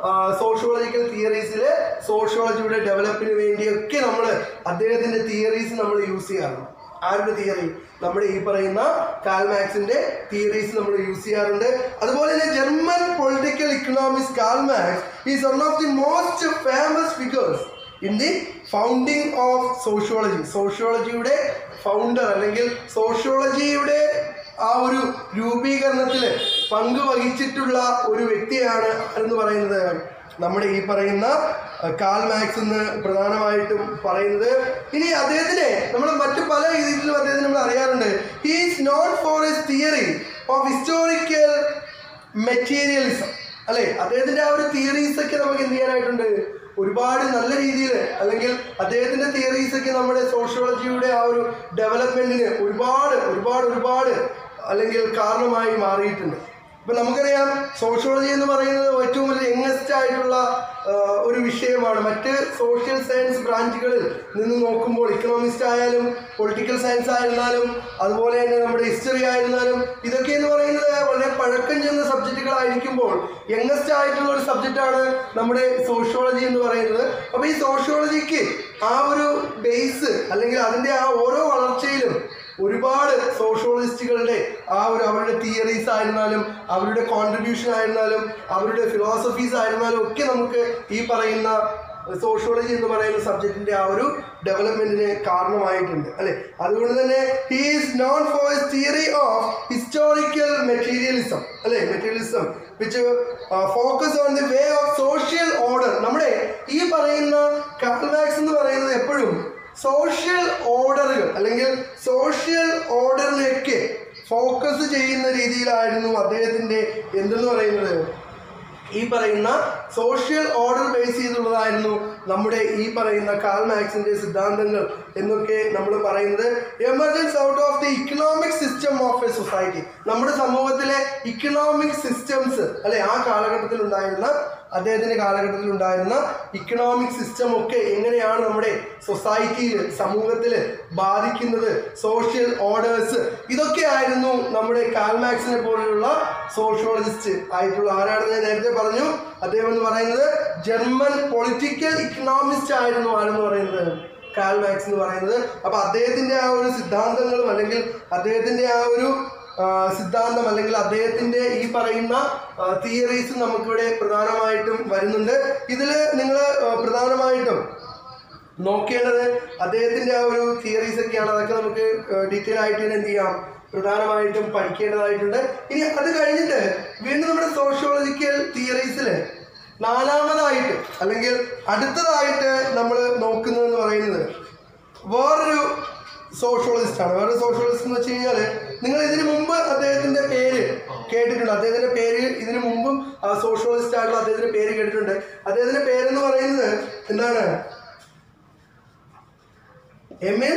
സോഷ്യോളജിക്കൽ തിയറീസിൽ സോഷ്യോളജിയുടെ ഡെവലപ്പിന് വേണ്ടിയൊക്കെ നമ്മൾ അദ്ദേഹത്തിന്റെ തിയറീസ് നമ്മൾ യൂസ് ചെയ്യാറുണ്ട് ആരുടെ തിയറി നമ്മുടെ ഈ പറയുന്ന കാൽമാക്സിന്റെ തിയറീസ് നമ്മൾ യൂസ് ചെയ്യാറുണ്ട് അതുപോലെ തന്നെ German political economics Karl Marx is one of the most famous figures in the founding of sociology സോഷ്യോളജിയുടെ ഫൗണ്ടർ അല്ലെങ്കിൽ സോഷ്യോളജിയുടെ ആ ഒരു രൂപീകരണത്തിൽ പങ്ക് വഹിച്ചിട്ടുള്ള ഒരു വ്യക്തിയാണ് എന്ന് പറയുന്നത് നമ്മുടെ ഈ പറയുന്ന അഹ്, കാൽ മാക്സ് എന്ന് പ്രധാനമായിട്ടും പറയുന്നത് ഇനി അദ്ദേഹത്തിനെ നമ്മൾ മറ്റു പല രീതിയിലും അദ്ദേഹത്തിന് നമ്മൾ അറിയാറുണ്ട് he's not for his theory of historical materialism അല്ലെ അദ്ദേഹത്തിന്റെ ആ ഒരു തിയറീസ് ഒക്കെ നമുക്ക് എന്ത് ചെയ്യാനായിട്ടുണ്ട് ഒരുപാട് നല്ല രീതിയിൽ അല്ലെങ്കിൽ അദ്ദേഹത്തിന്റെ തിയറീസ് ഒക്കെ നമ്മുടെ സോഷ്യോളജിയുടെ ആ ഒരു ഡെവലപ്മെന്റിന് ഒരുപാട് ഒരുപാട് ഒരുപാട് അല്ലെങ്കിൽ കാരണമായി മാറിയിട്ടുണ്ട് ഇപ്പൊ നമുക്കറിയാം സോഷ്യോളജി എന്ന് പറയുന്നത് ഏറ്റവും വലിയ യങ്ങസ്റ്റ് ആയിട്ടുള്ള ആ, ഒരു വിഷയമാണ് മറ്റ് സോഷ്യൽ സയൻസ് ബ്രാഞ്ചുകളിൽ നിന്ന് നോക്കുമ്പോൾ ഇക്കണോമിസ്റ്റ് ആയാലും പൊളിറ്റിക്കൽ സയൻസ് ആയിരുന്നാലും അതുപോലെ തന്നെ നമ്മുടെ ഹിസ്റ്ററി ആയിരുന്നാലും ഇതൊക്കെ എന്ന് പറയുന്നത് വളരെ പഴക്കം ചെന്ന സബ്ജക്റ്റുകളായിരിക്കുമ്പോൾ യങ്ങസ്റ്റ് ആയിട്ടുള്ള ഒരു സബ്ജക്റ്റാണ് നമ്മുടെ സോഷ്യോളജി എന്ന് പറയുന്നത് അപ്പോൾ ഈ സോഷ്യോളജിക്ക് ആ ഒരു ബേസ് അല്ലെങ്കിൽ അതിൻ്റെ ആ ഓരോ വളർച്ചയിലും ഒരുപാട് സോഷ്യോളജിസ്റ്റുകളുടെ ആ ഒരു അവരുടെ തിയറീസ് ആയിരുന്നാലും അവരുടെ കോൺട്രിബ്യൂഷൻ ആയിരുന്നാലും അവരുടെ ഫിലോസഫീസ് ആയിരുന്നാലും ഒക്കെ നമുക്ക് ഈ പറയുന്ന സോഷ്യോളജി എന്ന് പറയുന്ന സബ്ജക്റ്റിന്റെ ആ ഒരു ഡെവലപ്മെന്റിന് കാരണമായിട്ടുണ്ട് അല്ലെ അതുകൊണ്ട് തന്നെ he is known for his theory of historical materialism അല്ലെ materialism which focus on the way of social order നമ്മുടെ ഈ പറയുന്ന കാൽവാക്സ് എന്ന് പറയുന്നത് എപ്പോഴും സോഷ്യൽ ഓർഡറുകൾ അല്ലെങ്കിൽ സോഷ്യൽ ഓർഡറിനെയൊക്കെ ഫോക്കസ് ചെയ്യുന്ന രീതിയിലായിരുന്നു അദ്ദേഹത്തിന്റെ എന്തെന്ന് പറയുന്നത് ഈ പറയുന്ന സോഷ്യൽ ഓർഡർ ബേസ് ചെയ്തുള്ളതായിരുന്നു നമ്മുടെ ഈ പറയുന്ന കാൽ മാക്സിന്റെ സിദ്ധാന്തങ്ങൾ എന്നൊക്കെ നമ്മൾ പറയുന്നത് emergence out of the economic system of a society നമ്മുടെ സമൂഹത്തിലെ ഇക്കണോമിക് സിസ്റ്റംസ് അല്ലെ ആ കാലഘട്ടത്തിൽ ഉണ്ടായിരുന്ന അദ്ദേഹത്തിന്റെ കാലഘട്ടത്തിൽ ഉണ്ടായിരുന്ന ഇക്കണോമിക് സിസ്റ്റം ഒക്കെ എങ്ങനെയാണ് നമ്മുടെ സൊസൈറ്റിയിൽ സമൂഹത്തിൽ ബാധിക്കുന്നത് സോഷ്യൽ ഓർഡേഴ്സ് ഇതൊക്കെ ആയിരുന്നു നമ്മുടെ കാൽമാക്സിനെ പോലെയുള്ള സോഷ്യോളജിസ്റ്റ് ആയിട്ടുള്ള ആരാണെന്ന് ഞാൻ നേരത്തെ പറഞ്ഞു അദ്ദേഹം എന്ന് പറയുന്നത് ജർമ്മൻ പൊളിറ്റിക്കൽ ഇക്കണോമിസ്റ്റ് ആയിരുന്നു ആരെന്ന് പറയുന്നത് കാൽമാക്സ് എന്ന് പറയുന്നത് അപ്പൊ അദ്ദേഹത്തിന്റെ ആ ഒരു സിദ്ധാന്തങ്ങളും അല്ലെങ്കിൽ അദ്ദേഹത്തിന്റെ ആ ഒരു ആ, സിദ്ധാന്തം അല്ലെങ്കിൽ അദ്ദേഹത്തിന്റെ ഈ പറയുന്ന തിയറീസ് നമുക്കിവിടെ പ്രധാനമായിട്ടും വരുന്നുണ്ട് ഇതിൽ നിങ്ങൾ പ്രധാനമായിട്ടും നോക്കേണ്ടത് അദ്ദേഹത്തിന്റെ ആ ഒരു തിയറീസ് ഒക്കെയാണ് അതൊക്കെ നമുക്ക് ഡീറ്റെയിൽ ആയിട്ട് തന്നെ എന്ത് ചെയ്യാം പ്രധാനമായിട്ടും പഠിക്കേണ്ടതായിട്ടുണ്ട് ഇനി അത് കഴിഞ്ഞിട്ട് വീണ്ടും നമ്മുടെ സോഷ്യോളജിക്കൽ തിയറീസിൽ നാലാമതായിട്ട് അല്ലെങ്കിൽ അടുത്തതായിട്ട് നമ്മൾ നോക്കുന്നതെന്ന് പറയുന്നത് വേറൊരു സോഷ്യോളജിസ്റ്റ് ആണ് വേറൊരു സോഷ്യോളജിസ്റ്റ് എന്ന് വെച്ച് കഴിഞ്ഞാൽ നിങ്ങൾ ഇതിനു മുമ്പ് അദ്ദേഹത്തിന്റെ പേര് കേട്ടിട്ടുണ്ട് അദ്ദേഹത്തിന്റെ പേര് ഇതിനു മുമ്പും സോഷ്യോളജിസ്റ്റ് ആയിട്ടുള്ള അദ്ദേഹത്തിന്റെ പേര് കേട്ടിട്ടുണ്ട് അദ്ദേഹത്തിന്റെ പേരെന്ന് പറയുന്നത് എന്താണ് എമിൽ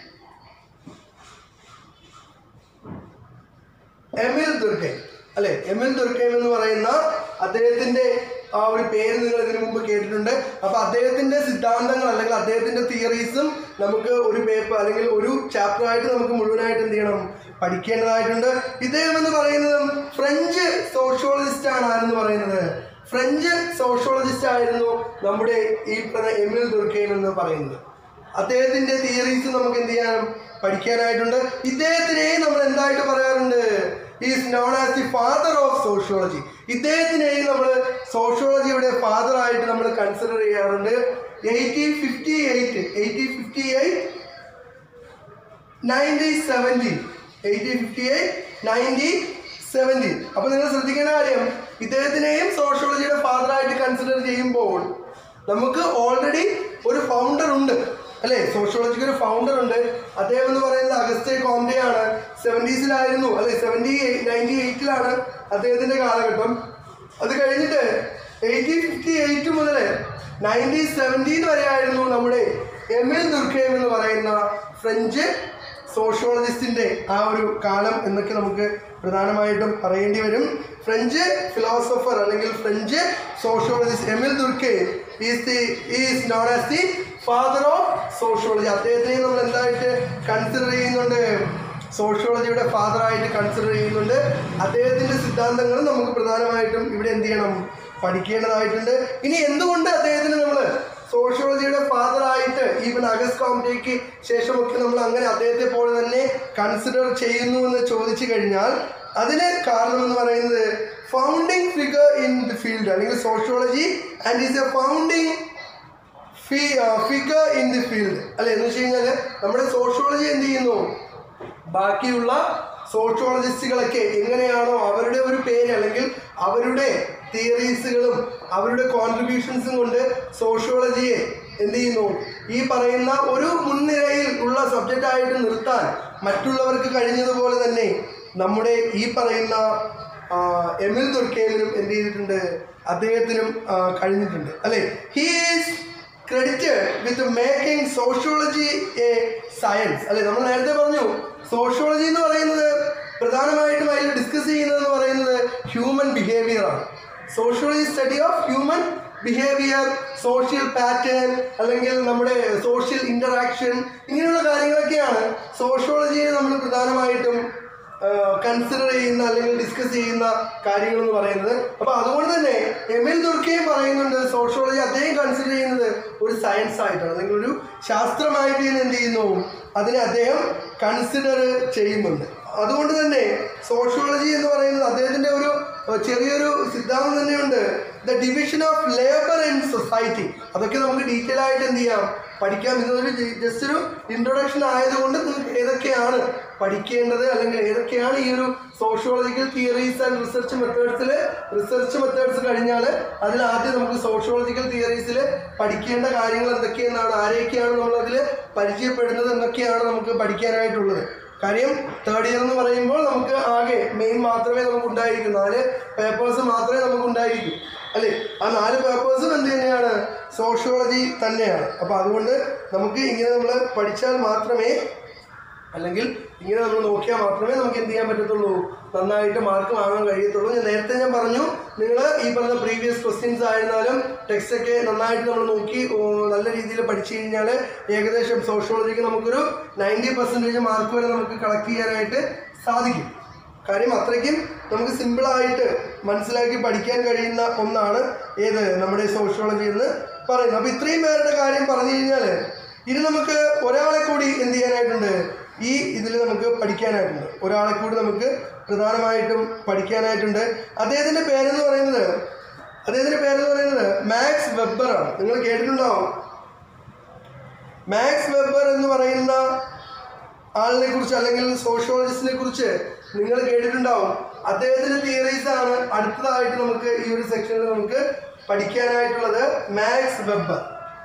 എമിൽ ദുർഗൈ അല്ലെ എമിൽ ദുർഗൈം എന്ന് പറയുന്ന അദ്ദേഹത്തിന്റെ ആ ഒരു പേര് നിങ്ങൾ ഇതിനു മുമ്പ് കേട്ടിട്ടുണ്ട് അപ്പൊ അദ്ദേഹത്തിന്റെ സിദ്ധാന്തങ്ങൾ അല്ലെങ്കിൽ അദ്ദേഹത്തിന്റെ തിയറീസും നമുക്ക് ഒരു പേപ്പർ അല്ലെങ്കിൽ ഒരു ചാപ്റ്റർ ആയിട്ട് നമുക്ക് മുഴുവനായിട്ട് എന്ത് ചെയ്യണം പഠിക്കേണ്ടതായിട്ടുണ്ട് ഇദ്ദേഹം എന്ന് പറയുന്നത് ഫ്രഞ്ച് സോഷ്യോളജിസ്റ്റ് ആണ് ആരെന്ന് പറയുന്നത് ഫ്രഞ്ച് സോഷ്യോളജിസ്റ്റ് ആയിരുന്നു നമ്മുടെ ഈ പറഞ്ഞ എമിൽ ദുർഗൈം എന്ന് പറയുന്നത് അദ്ദേഹത്തിന്റെ തിയറീസ് നമുക്ക് എന്ത് ചെയ്യാനും പഠിക്കാനായിട്ടുണ്ട് ഇദ്ദേഹത്തിനെയും നമ്മൾ എന്തായിട്ട് പറയാറുണ്ട് is known as the father of sociology ഇദ്ദേഹത്തിനെയും നമ്മൾ സോഷ്യോളജിയുടെ ഫാദർ ആയിട്ട് നമ്മൾ കൺസിഡർ ചെയ്യാറുണ്ട് eighteen fifty eight eighteen fifty eight nineteen seventeen eighteen fifty eight nineteen seventeen അപ്പോൾ നിങ്ങൾ ശ്രദ്ധിക്കേണ്ട കാര്യം ഇദ്ദേഹത്തിനെയും സോഷ്യോളജിയുടെ ഫാദറായിട്ട് കൺസിഡർ ചെയ്യുമ്പോൾ നമുക്ക് ഓൾറെഡി ഒരു ഫൗണ്ടർ ഉണ്ട് അല്ലേ സോഷ്യോളജിക്ക് ഒരു ഫൗണ്ടർ ഉണ്ട് അദ്ദേഹം എന്ന് പറയുന്നത് അഗസ്റ്റേ കോംഡെ ആണ് സെവൻറ്റീസിലായിരുന്നു അല്ലെ സെവൻറ്റി നയൻറ്റി എയ്റ്റിലാണ് അദ്ദേഹത്തിന്റെ കാലഘട്ടം അത് കഴിഞ്ഞിട്ട് എയ്റ്റീൻ ഫിഫ്റ്റി എയ്റ്റ് മുതൽ നയൻറ്റീൻ സെവൻറ്റീൻ വരെയായിരുന്നു നമ്മുടെ എമിൽ ദുർഖേം എന്ന് പറയുന്ന ഫ്രഞ്ച് സോഷ്യോളജിസ്റ്റിന്റെ ആ ഒരു കാലം എന്നൊക്കെ നമുക്ക് പ്രധാനമായിട്ടും പറയേണ്ടി വരും ഫ്രഞ്ച് ഫിലോസഫർ അല്ലെങ്കിൽ French sociologist Emile Durkheim is the is known as the father of sociology അദ്ദേഹത്തിനെ നമ്മൾ എന്തായിട്ട് കൺസിഡർ ചെയ്യുന്നുണ്ട് സോഷ്യോളജിയുടെ ഫാദറായിട്ട് കൺസിഡർ ചെയ്യുന്നുണ്ട് അദ്ദേഹത്തിന്റെ സിദ്ധാന്തങ്ങൾ നമുക്ക് പ്രധാനമായിട്ടും ഇവിടെ എന്ത് ചെയ്യണം പഠിക്കേണ്ടതായിട്ടുണ്ട് ഇനി എന്തുകൊണ്ട് അദ്ദേഹത്തിന് നമ്മൾ സോഷ്യോളജിയുടെ ഫാദറായിട്ട് ഈവൻ അഗസ്റ്റ് കോംറ്റേക്ക് ശേഷമൊക്കെ നമ്മൾ അങ്ങനെ അദ്ദേഹത്തെ പോലെ തന്നെ കൺസിഡർ ചെയ്യുന്നു എന്ന് ചോദിച്ചു കഴിഞ്ഞാൽ അതിന് കാരണം എന്ന് പറയുന്നത് founding figure in the field അല്ലെങ്കിൽ sociology and is a founding figure in the field അല്ലെ എന്ന് വെച്ച് കഴിഞ്ഞാൽ നമ്മുടെ സോഷ്യോളജി എന്ത് ചെയ്യുന്നു ബാക്കിയുള്ള സോഷ്യോളജിസ്റ്റുകളൊക്കെ എങ്ങനെയാണോ അവരുടെ ഒരു പേര് അല്ലെങ്കിൽ അവരുടെ തിയറീസുകളും അവരുടെ കോൺട്രിബ്യൂഷൻസും കൊണ്ട് സോഷ്യോളജിയെ എന്ത് ചെയ്യുന്നു ഈ പറയുന്ന ഒരു മുൻനിരയിൽ ഉള്ള സബ്ജക്റ്റ് ആയിട്ട് നിർത്താൻ മറ്റുള്ളവർക്ക് കഴിഞ്ഞതുപോലെ തന്നെ നമ്മുടെ ഈ പറയുന്ന ആ, എമിൽ ദുർക്കേമിനും എന്ത് ചെയ്തിട്ടുണ്ട് അദ്ദേഹത്തിനും ആ, കഴിഞ്ഞിട്ടുണ്ട് അല്ലെ he's credited with making sociology a science അല്ലെ നമ്മൾ നേരത്തെ പറഞ്ഞു സോഷ്യോളജി എന്ന് പറയുന്നത് പ്രധാനമായിട്ടും അതിൽ ഡിസ്കസ് ചെയ്യുന്നത് എന്ന് പറയുന്നത് ഹ്യൂമൻ ബിഹേവിയർ ആണ് sociology study of human behaviour social pattern അല്ലെങ്കിൽ നമ്മുടെ സോഷ്യൽ ഇൻ്ററാക്ഷൻ ഇങ്ങനെയുള്ള കാര്യങ്ങളൊക്കെയാണ് സോഷ്യോളജിയെ നമ്മൾ പ്രധാനമായിട്ടും കൺസിഡർ ചെയ്യുന്ന അല്ലെങ്കിൽ ഡിസ്കസ് ചെയ്യുന്ന കാര്യങ്ങൾ എന്ന് പറയുന്നത് അപ്പൊ അതുകൊണ്ട് തന്നെ എമിൽ ദുർക്കയും പറയുന്നുണ്ട് സോഷ്യോളജി അദ്ദേഹം കൺസിഡർ ചെയ്യുന്നത് ഒരു സയൻസ് ആയിട്ടാണ് അല്ലെങ്കിൽ ഒരു ശാസ്ത്രമായിട്ട് തന്നെ എന്ത് ചെയ്യുന്നു അതിനെ അദ്ദേഹം കൺസിഡർ ചെയ്യുന്നുണ്ട് അതുകൊണ്ട് തന്നെ സോഷ്യോളജി എന്ന് പറയുന്നത് അദ്ദേഹത്തിന്റെ ഒരു ഏഹ്, ചെറിയൊരു സിദ്ധാന്തം തന്നെയുണ്ട് the division of labour in society അതൊക്കെ നമുക്ക് ഡീറ്റെയിൽ ആയിട്ട് എന്ത് ചെയ്യാം പഠിക്കാം ഇതൊരു ജസ്റ്റ് ഒരു ഇൻട്രൊഡക്ഷൻ ആയതുകൊണ്ട് നിങ്ങൾക്ക് ഏതൊക്കെയാണ് പഠിക്കേണ്ടത് അല്ലെങ്കിൽ ഏതൊക്കെയാണ് ഈ ഒരു സോഷ്യോളജിക്കൽ തിയറീസ് ആൻഡ് റിസർച്ച് മെത്തേഡ്സിൽ റിസർച്ച് മെത്തേഡ്സ് കഴിഞ്ഞാൽ അതിൽ ആദ്യം നമുക്ക് സോഷ്യോളജിക്കൽ തിയറീസിൽ പഠിക്കേണ്ട കാര്യങ്ങൾ എന്തൊക്കെയെന്നാണ് ആരെയൊക്കെയാണ് നമ്മൾ അതിൽ പരിചയപ്പെടുന്നത് എന്നൊക്കെയാണ് നമുക്ക് പഠിക്കാനായിട്ടുള്ളത് കാര്യം തേർഡ് ഇയർ എന്ന് പറയുമ്പോൾ നമുക്ക് ആകെ മെയിൻ മാത്രമേ നമുക്ക് ഉണ്ടായിരിക്കൂ നാല് പേപ്പേഴ്സ് മാത്രമേ നമുക്ക് ഉണ്ടായിരിക്കൂ അല്ലേ ആ നാല് പേപ്പേഴ്സും എന്ത് തന്നെയാണ് സോഷ്യോളജി തന്നെയാണ് അപ്പോൾ അതുകൊണ്ട് നമുക്ക് ഇങ്ങനെ നമ്മൾ പഠിച്ചാൽ മാത്രമേ അല്ലെങ്കിൽ ഇങ്ങനെ നമ്മൾ നോക്കിയാൽ മാത്രമേ നമുക്ക് എന്ത് ചെയ്യാൻ പറ്റത്തുള്ളൂ നന്നായിട്ട് മാർക്ക് വാങ്ങാൻ കഴിയത്തുള്ളൂ ഞാൻ നേരത്തെ ഞാൻ പറഞ്ഞു നിങ്ങൾ ഈ പറഞ്ഞ പ്രീവിയസ് ക്വസ്റ്റ്യൻസ് ആയിരുന്നാലും ടെക്സ്റ്റ് ഒക്കെ നന്നായിട്ട് നമ്മൾ നോക്കി ഓ, നല്ല രീതിയിൽ പഠിച്ചു കഴിഞ്ഞാൽ ഏകദേശം സോഷ്യോളജിക്ക് നമുക്കൊരു നയൻറ്റി പെർസെൻറ്റേജ് മാർക്ക് വരെ നമുക്ക് കളക്ട് ചെയ്യാനായിട്ട് സാധിക്കും കാര്യം അത്രയ്ക്കും നമുക്ക് സിമ്പിളായിട്ട് മനസ്സിലാക്കി പഠിക്കാൻ കഴിയുന്ന ഒന്നാണ് ഏത് നമ്മുടെ സോഷ്യോളജി എന്ന് പറയുന്നത് അപ്പോൾ ഇത്രയും പേരുടെ കാര്യം പറഞ്ഞു കഴിഞ്ഞാൽ ഇനി നമുക്ക് ഒരാളെ കൂടി എന്ത് ചെയ്യാനായിട്ടുണ്ട് ഈ ഇതിൽ നമുക്ക് പഠിക്കാനായിട്ടുണ്ട് ഒരാളെ കൂടി നമുക്ക് പ്രധാനമായിട്ടും പഠിക്കാനായിട്ടുണ്ട് അദ്ദേഹത്തിൻ്റെ പേരെന്ന് പറയുന്നത് അദ്ദേഹത്തിൻ്റെ പേരെന്ന് പറയുന്നത് മാക്സ് വെബ്ബറാണ് നിങ്ങൾ കേട്ടിട്ടുണ്ടാവും മാക്സ് വെബ്ബർ എന്ന് പറയുന്ന ആളിനെ കുറിച്ച് അല്ലെങ്കിൽ സോഷ്യോളജിസ്റ്റിനെ കുറിച്ച് നിങ്ങൾ കേട്ടിട്ടുണ്ടാവും അദ്ദേഹത്തിന്റെ തിയറീസ് ആണ് അടുത്തതായിട്ട് നമുക്ക് ഈ ഒരു സെക്ഷനിൽ നമുക്ക് പഠിക്കാനായിട്ടുള്ളത് മാക്സ് വെബ്ബർ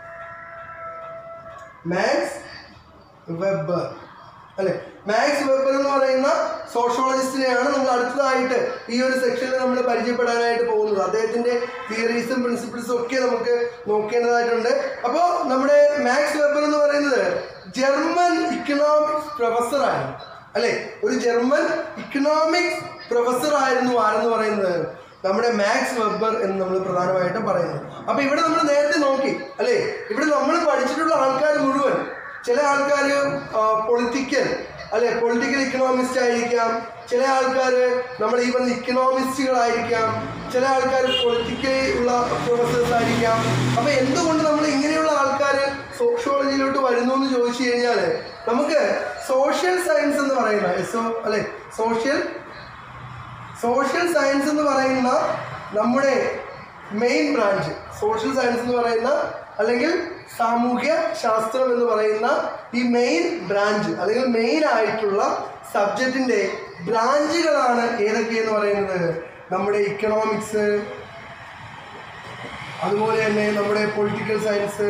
മാക്സ് വെബ്ബർ അല്ലെ മാക്സ് വെബ്ബർ എന്ന് പറയുന്ന സോഷ്യോളജിസ്റ്റിനെയാണ് നമ്മൾ അടുത്തതായിട്ട് ഈ ഒരു സെക്ഷനിൽ നമ്മൾ പരിചയപ്പെടാനായിട്ട് പോകുന്നത് അദ്ദേഹത്തിന്റെ തിയറീസും പ്രിൻസിപ്പിൾസും ഒക്കെ നമുക്ക് നോക്കേണ്ടതായിട്ടുണ്ട് അപ്പോൾ നമ്മുടെ മാക്സ് വെബ്ബർ എന്ന് പറയുന്നത് ജർമ്മൻ ഇക്കണോമിക്സ് പ്രൊഫസറായിരുന്നു അല്ലെ ഒരു ജർമ്മൻ ഇക്കണോമിക്സ് പ്രൊഫസർ ആയിരുന്നു ആരെന്ന് പറയുന്നത് നമ്മുടെ മാക്സ് വെബ്ബർ എന്ന് നമ്മൾ പ്രധാനമായിട്ടും പറയുന്നത് അപ്പൊ ഇവിടെ നമ്മൾ നേരത്തെ നോക്കി അല്ലെ ഇവിടെ നമ്മൾ പഠിച്ചിട്ടുള്ള ആൾക്കാർ മുഴുവൻ ചില ആൾക്കാർ പൊളിറ്റിക്കൽ അല്ലെ പൊളിറ്റിക്കൽ ഇക്കണോമിസ്റ്റ് ആയിരിക്കാം ചില ആൾക്കാർ നമ്മൾ ഈ പറഞ്ഞ ഇക്കണോമിസ്റ്റുകളായിരിക്കാം ചില ആൾക്കാർ പൊളിറ്റിക്കലി ഉള്ള പ്രൊഫസേഴ്സ് ആയിരിക്കാം അപ്പൊ എന്തുകൊണ്ട് നമ്മൾ ഇങ്ങനെയുള്ള ആൾക്കാർ സോഷ്യോളജിയിലോട്ട് വരുന്നു എന്ന് ചോദിച്ചു കഴിഞ്ഞാൽ നമുക്ക് സോഷ്യൽ സയൻസ് എന്ന് പറയുന്ന എസോ അല്ലെ സോഷ്യൽ സോഷ്യൽ സയൻസ് എന്ന് പറയുന്ന നമ്മുടെ മെയിൻ ബ്രാഞ്ച് സോഷ്യൽ സയൻസ് എന്ന് പറയുന്ന അല്ലെങ്കിൽ സാമൂഹ്യ ശാസ്ത്രം എന്ന് പറയുന്ന ഈ മെയിൻ ബ്രാഞ്ച് അല്ലെങ്കിൽ മെയിൻ ആയിട്ടുള്ള സബ്ജക്റ്റിന്റെ ബ്രാഞ്ചുകളാണ് ഏതൊക്കെയെന്ന് പറയുന്നത് നമ്മുടെ ഇക്കണോമിക്സ് അതുപോലെ തന്നെ നമ്മുടെ പൊളിറ്റിക്കൽ സയൻസ്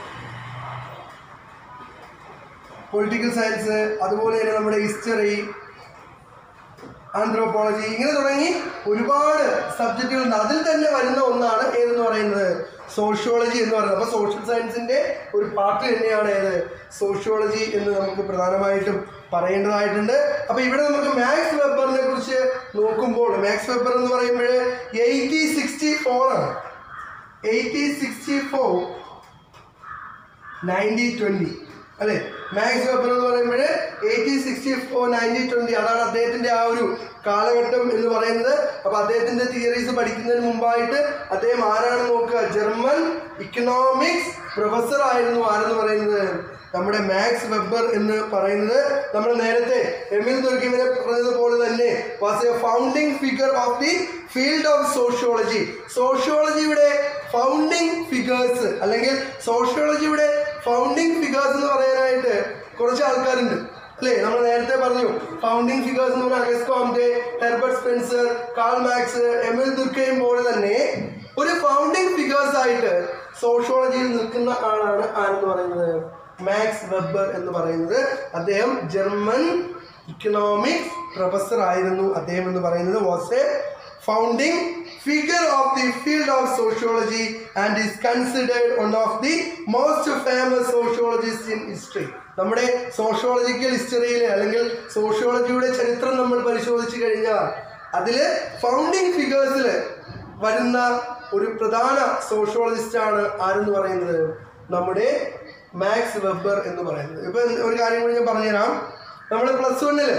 പൊളിറ്റിക്കൽ സയൻസ് അതുപോലെ തന്നെ നമ്മുടെ ഹിസ്റ്ററി ആന്ത്രോപോളജി ഇങ്ങനെ തുടങ്ങി ഒരുപാട് സബ്ജക്റ്റുകളുണ്ട് അതിൽ തന്നെ വരുന്ന ഒന്നാണ് ഏതെന്ന് പറയുന്നത് സോഷ്യോളജി എന്ന് പറയുന്നത് അപ്പോൾ സോഷ്യൽ സയൻസിന്റെ ഒരു പാർട്ട് തന്നെയാണ് ഏത് സോഷ്യോളജി എന്ന് നമുക്ക് പ്രധാനമായിട്ടും പറയേണ്ടതായിട്ടുണ്ട് അപ്പോൾ ഇവിടെ നമുക്ക് മാക്സ് വെബറിനെ കുറിച്ച് നോക്കുമ്പോൾ മാക്സ് വെബർ എന്ന് പറയുമ്പോൾ എയ്റ്റി സിക്സ്റ്റി ഫോർ ആണ് eighty sixty four ninety twenty അല്ലെ മാക്സ് വെബർ എന്ന് പറയുമ്പോൾ eighteen sixty four nineteen twenty അതാണ് അദ്ദേഹത്തിന്റെ ആ ഒരു കാലഘട്ടം എന്ന് പറയുന്നത് അപ്പൊ അദ്ദേഹത്തിന്റെ തിയറീസ് പഠിക്കുന്നതിന് മുമ്പായിട്ട് അദ്ദേഹം ആരാണെന്ന് നോക്കുക ജർമ്മൻ ഇക്കണോമിക്സ് പ്രൊഫസർ ആയിരുന്നു ആരെന്ന് പറയുന്നത് നമ്മുടെ മാക്സ് വെബർ എന്ന് പറയുന്നത് നമ്മൾ നേരത്തെ എമിൽ ദുർഗിമിനെ പറഞ്ഞതുപോലെ തന്നെ was a founding figure of the field of sociology സോഷ്യോളജിയുടെ ഫൗണ്ടിങ് ഫിഗേഴ്സ് അല്ലെങ്കിൽ സോഷ്യോളജിയുടെ ഫൗണ്ടിങ് ഫിഗേഴ്സ് എന്ന് പറയാനായിട്ട് കുറച്ച് ആൾക്കാരുണ്ട് അല്ലേ നമ്മൾ നേരത്തെ പറഞ്ഞു ഫൗണ്ടിങ് ഫിഗേഴ്സ് എന്ന് പറഞ്ഞാൽ Auguste Comte Herbert Spencer Karl Marx Emile ദുർക്കയും പോലെ തന്നെ ഒരു ഫൗണ്ടിങ് ഫിഗേഴ്സ് ആയിട്ട് സോഷ്യോളജിയിൽ നിൽക്കുന്ന ആളാണ് ആരെന്ന് പറയുന്നത് മാക്സ് വെബർ എന്ന് പറയുന്നത് അദ്ദേഹം ജർമ്മൻ ഇക്കണോമിക്സ് പ്രൊഫസർ ആയിരുന്നു അദ്ദേഹം എന്ന് പറയുന്നത് was a founding figure of the field of sociology and is considered one of the most famous sociologist in history നമ്മുടെ സോഷ്യോളജിക്കൽ ഹിസ്റ്ററിയിൽ അല്ലെങ്കിൽ സോഷ്യോളജിയുടെ ചരിത്രം നമ്മൾ പരിശോധിച്ചു കഴിഞ്ഞാൽ അതിൽ ഫൗണ്ടിങ് ഫിഗേഴ്സിൽ വരുന്ന ഒരു പ്രധാന സോഷ്യോളജിസ്റ്റ് ആണ് ആരെന്ന് പറയുന്നത് നമ്മുടെ മാക്സ് വെബർ എന്ന് പറയുന്നത് ഇപ്പൊ ഒരു കാര്യം കൂടി ഞാൻ പറഞ്ഞുതരാം നമ്മൾ പ്ലസ് വണ്ണില്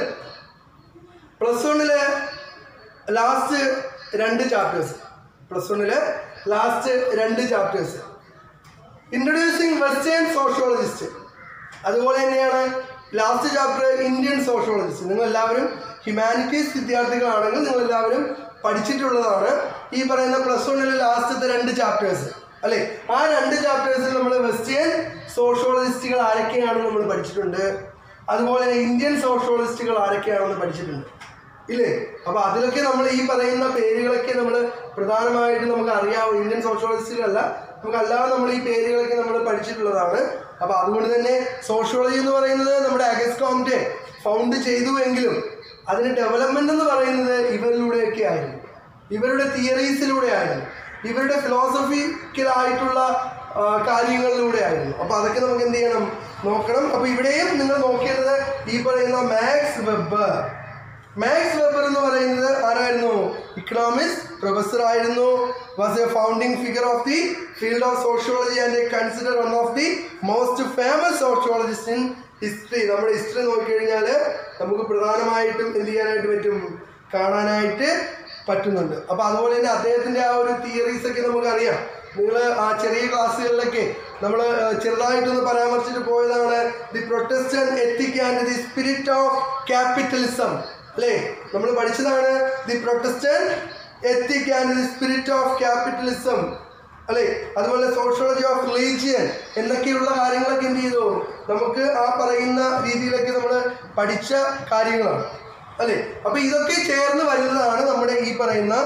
പ്ലസ് വണ്ണില് ലാസ്റ്റ് രണ്ട് ചാപ്റ്റേഴ്സ് പ്ലസ് വണ്ണില് ലാസ്റ്റ് രണ്ട് ചാപ്റ്റേഴ്സ് ഇൻട്രൊഡ്യൂസിങ് വെസ്റ്റേൺ സോഷ്യോളജിസ്റ്റ് അതുപോലെ തന്നെയാണ് ലാസ്റ്റ് ചാപ്റ്റർ ഇന്ത്യൻ സോഷ്യോളജിസ്റ്റ് നിങ്ങൾ എല്ലാവരും ഹ്യൂമാനിറ്റീസ് വിദ്യാർത്ഥികളാണെങ്കിൽ നിങ്ങൾ എല്ലാവരും പഠിച്ചിട്ടുള്ളതാണ് ഈ പറയുന്ന പ്ലസ് വണ്ണിലെ ലാസ്റ്റത്തെ രണ്ട് ചാപ്റ്റേഴ്സ് അല്ലെ ആ രണ്ട് ചാപ്റ്റേഴ്സിൽ നമ്മൾ വെസ്റ്റേൺ സോഷ്യോളജിസ്റ്റുകൾ ആരൊക്കെയാണെന്ന് നമ്മൾ പഠിച്ചിട്ടുണ്ട് അതുപോലെ തന്നെ ഇന്ത്യൻ സോഷ്യോളജിസ്റ്റുകൾ ആരൊക്കെയാണെന്ന് പഠിച്ചിട്ടുണ്ട് ഇല്ലേ അപ്പൊ അതിലൊക്കെ നമ്മൾ ഈ പറയുന്ന പേരുകളൊക്കെ നമ്മൾ പ്രധാനമായിട്ട് നമുക്ക് അറിയാവും ഇന്ത്യൻ സോഷ്യോളജിസ്റ്റുകളല്ല നമുക്ക് അല്ലാതെ നമ്മൾ ഈ പേരുകളൊക്കെ നമ്മൾ പഠിച്ചിട്ടുള്ളതാണ് അപ്പൊ അതുകൊണ്ട് തന്നെ സോഷ്യോളജി എന്ന് പറയുന്നത് നമ്മുടെ അഗസ് കോംറ്റെ ഫൗണ്ട് ചെയ്തു എങ്കിലും അതിന് ഡെവലപ്മെന്റ് എന്ന് പറയുന്നത് ഇവരിലൂടെയൊക്കെ ആയിരുന്നു ഇവരുടെ തിയറീസിലൂടെ ആയിരുന്നു ഇവരുടെ ഫിലോസഫിക്കലായിട്ടുള്ള കാര്യങ്ങളിലൂടെ ആയിരുന്നു അപ്പൊ അതൊക്കെ നമുക്ക് എന്ത് ചെയ്യണം നോക്കണം അപ്പൊ ഇവിടെയും നിങ്ങൾ നോക്കിയത് ഈ പറയുന്ന മാക്സ് വെബർ മാക്സ് വെബർ എന്ന് പറയുന്നത് ആരായിരുന്നു ഇക്കണോമിക്സ് പ്രൊഫസർ ആയിരുന്നു was a founding figure of the field of sociology and consider one of the most famous sociologist in history നമ്മുടെ ഹിസ്റ്ററി നോക്കിക്കഴിഞ്ഞാൽ നമുക്ക് പ്രധാനമായിട്ടും എന്ത് ചെയ്യാനായിട്ട് പറ്റും കാണാനായിട്ട് പറ്റുന്നുണ്ട് അപ്പൊ അതുപോലെ തന്നെ അദ്ദേഹത്തിന്റെ ആ ഒരു തിയറീസ് ഒക്കെ നമുക്കറിയാം നിങ്ങൾ ആ ചെറിയ ക്ലാസ്സുകളിലൊക്കെ നമ്മൾ ചെറുതായിട്ടൊന്ന് പരാമർശിച്ചിട്ട് പോയതാണ് the Protestant ethic and the spirit of capitalism അല്ലേ നമ്മൾ പഠിച്ചതാണ് the Protestant ethic and the spirit of capitalism അല്ലേ അതുപോലെ സോഷ്യോളജി ഓഫ് റിലീജിയൻ എന്നൊക്കെയുള്ള കാര്യങ്ങളൊക്കെ എന്ത് ചെയ്തു നമുക്ക് ആ പറയുന്ന രീതിയിലൊക്കെ നമ്മൾ പഠിച്ച കാര്യങ്ങളാണ് അല്ലേ അപ്പൊ ഇതൊക്കെ ചേർന്ന് വരുന്നതാണ് നമ്മുടെ ഈ പറയുന്ന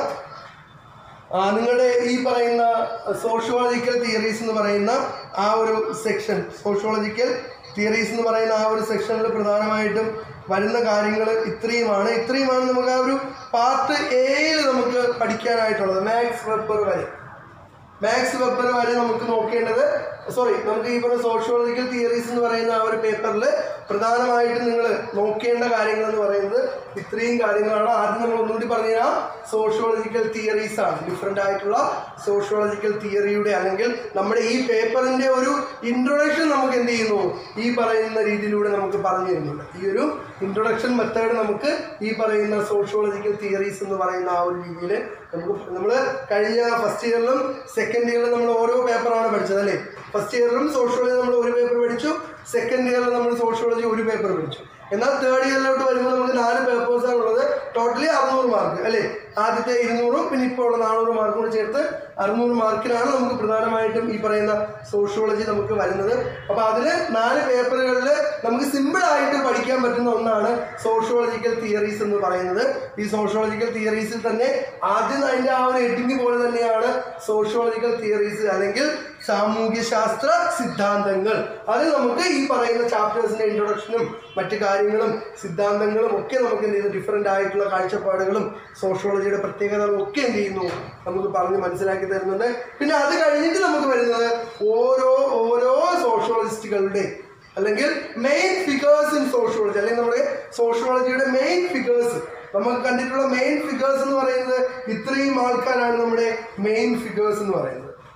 ആ, നിങ്ങളുടെ ഈ പറയുന്ന സോഷ്യോളജിക്കൽ തിയറീസ് എന്ന് പറയുന്ന ആ ഒരു സെക്ഷൻ സോഷ്യോളജിക്കൽ തിയറീസ് എന്ന് പറയുന്ന ആ ഒരു സെക്ഷനിൽ പ്രധാനമായിട്ടും വരുന്ന കാര്യങ്ങൾ ഇത്രയുമാണ് ഇത്രയുമാണ് നമുക്ക് ആ ഒരു പാർട്ട് എയിൽ നമുക്ക് പഠിക്കാനായിട്ടുള്ളത് മാത്സ് വെബർ വരെ മാത്സ് വെബർ വരെ നമുക്ക് നോക്കേണ്ടത് സോറി നമുക്ക് ഈ പറഞ്ഞ സോഷ്യോളജിക്കൽ തിയറീസ് എന്ന് പറയുന്ന ആ ഒരു പേപ്പറിൽ പ്രധാനമായിട്ടും നിങ്ങൾ നോക്കേണ്ട കാര്യങ്ങൾ എന്ന് പറയുന്നത് ഇത്രയും കാര്യങ്ങളാണ് ആദ്യം നമ്മൾ ഒന്നുകൂടി പറഞ്ഞുതരാം സോഷ്യോളജിക്കൽ തിയറീസ് ആണ് ഡിഫറെൻ്റ് ആയിട്ടുള്ള സോഷ്യോളജിക്കൽ തിയറിയുടെ അല്ലെങ്കിൽ നമ്മുടെ ഈ പേപ്പറിന്റെ ഒരു ഇൻട്രൊഡക്ഷൻ നമുക്ക് എന്ത് ചെയ്യുന്നു ഈ പറയുന്ന രീതിയിലൂടെ നമുക്ക് പറഞ്ഞു തരുന്നുണ്ട് ഈ ഒരു ഇൻട്രൊഡക്ഷൻ മെത്തേഡ് നമുക്ക് ഈ പറയുന്ന സോഷ്യോളജിക്കൽ തിയറീസ് എന്ന് പറയുന്ന ആ ഒരു രീതിയിൽ നമുക്ക് നമ്മൾ കഴിഞ്ഞ ഫസ്റ്റ് ഇയറിലും സെക്കൻഡ് ഇയറിലും നമ്മൾ ഓരോ പേപ്പറാണ് പഠിച്ചത് അല്ലേ ഫസ്റ്റ് ഇയറിലും സോഷ്യോളജി നമ്മൾ ഒരു പേപ്പർ പഠിച്ചു സെക്കൻഡ് ഇയറിൽ നമ്മൾ സോഷ്യോളജി ഒരു പേപ്പർ പഠിച്ചു എന്നാൽ തേർഡ് ഇയറിലോട്ട് വരുമ്പോൾ നമുക്ക് നാല് പേപ്പേഴ്സാണ് ഉള്ളത് ടോട്ടലി അറുന്നൂറ് മാർക്ക് അല്ലേ ആദ്യത്തെ ഇരുന്നൂറും പിന്നെ ഇപ്പോൾ ഉള്ള നാനൂറ് മാർക്കും കൂടി ചേർത്ത് അറുന്നൂറ് മാർക്കിലാണ് നമുക്ക് പ്രധാനമായിട്ടും ഈ പറയുന്ന സോഷ്യോളജി നമുക്ക് വരുന്നത് അപ്പോൾ അതിൽ നാല് പേപ്പറുകളിൽ നമുക്ക് സിമ്പിൾ ആയിട്ട് പഠിക്കാൻ പറ്റുന്ന ഒന്നാണ് സോഷ്യോളജിക്കൽ തിയറീസ് എന്ന് പറയുന്നത് ഈ സോഷ്യോളജിക്കൽ തിയറീസിൽ തന്നെ ആദ്യം അതിൻ്റെ ആ ഒരു എഡിങ് പോലെ തന്നെയാണ് സോഷ്യോളജിക്കൽ തിയറീസ് അല്ലെങ്കിൽ സാമൂഹ്യശാസ്ത്ര സിദ്ധാന്തങ്ങൾ അത് നമുക്ക് ഈ പറയുന്ന ചാപ്റ്റേഴ്സിന്റെ ഇൻട്രൊഡക്ഷനും മറ്റു കാര്യങ്ങളും സിദ്ധാന്തങ്ങളും ഒക്കെ നമുക്ക് എന്ത് ചെയ്യുന്നു ഡിഫറെൻ്റ് ആയിട്ടുള്ള കാഴ്ചപ്പാടുകളും സോഷ്യോളജിയുടെ പ്രത്യേകതകളും ഒക്കെ എന്ത് ചെയ്യുന്നു നമുക്ക് പറഞ്ഞ് മനസ്സിലാക്കി തരുന്നുണ്ട് പിന്നെ അത് കഴിഞ്ഞിട്ട് നമുക്ക് വരുന്നത് ഓരോ ഓരോ സോഷ്യോളജിസ്റ്റുകളുടെ അല്ലെങ്കിൽ മെയിൻ ഫിഗേഴ്സ് ഇൻ സോഷ്യോളജി അല്ലെങ്കിൽ നമ്മുടെ സോഷ്യോളജിയുടെ മെയിൻ ഫിഗേഴ്സ് നമുക്ക് കണ്ടിട്ടുള്ള മെയിൻ ഫിഗേഴ്സ് എന്ന് പറയുന്നത് ഇത്രയും ആൾക്കാരാണ് നമ്മുടെ മെയിൻ ഫിഗേഴ്സ് എന്ന് പറയുന്നത്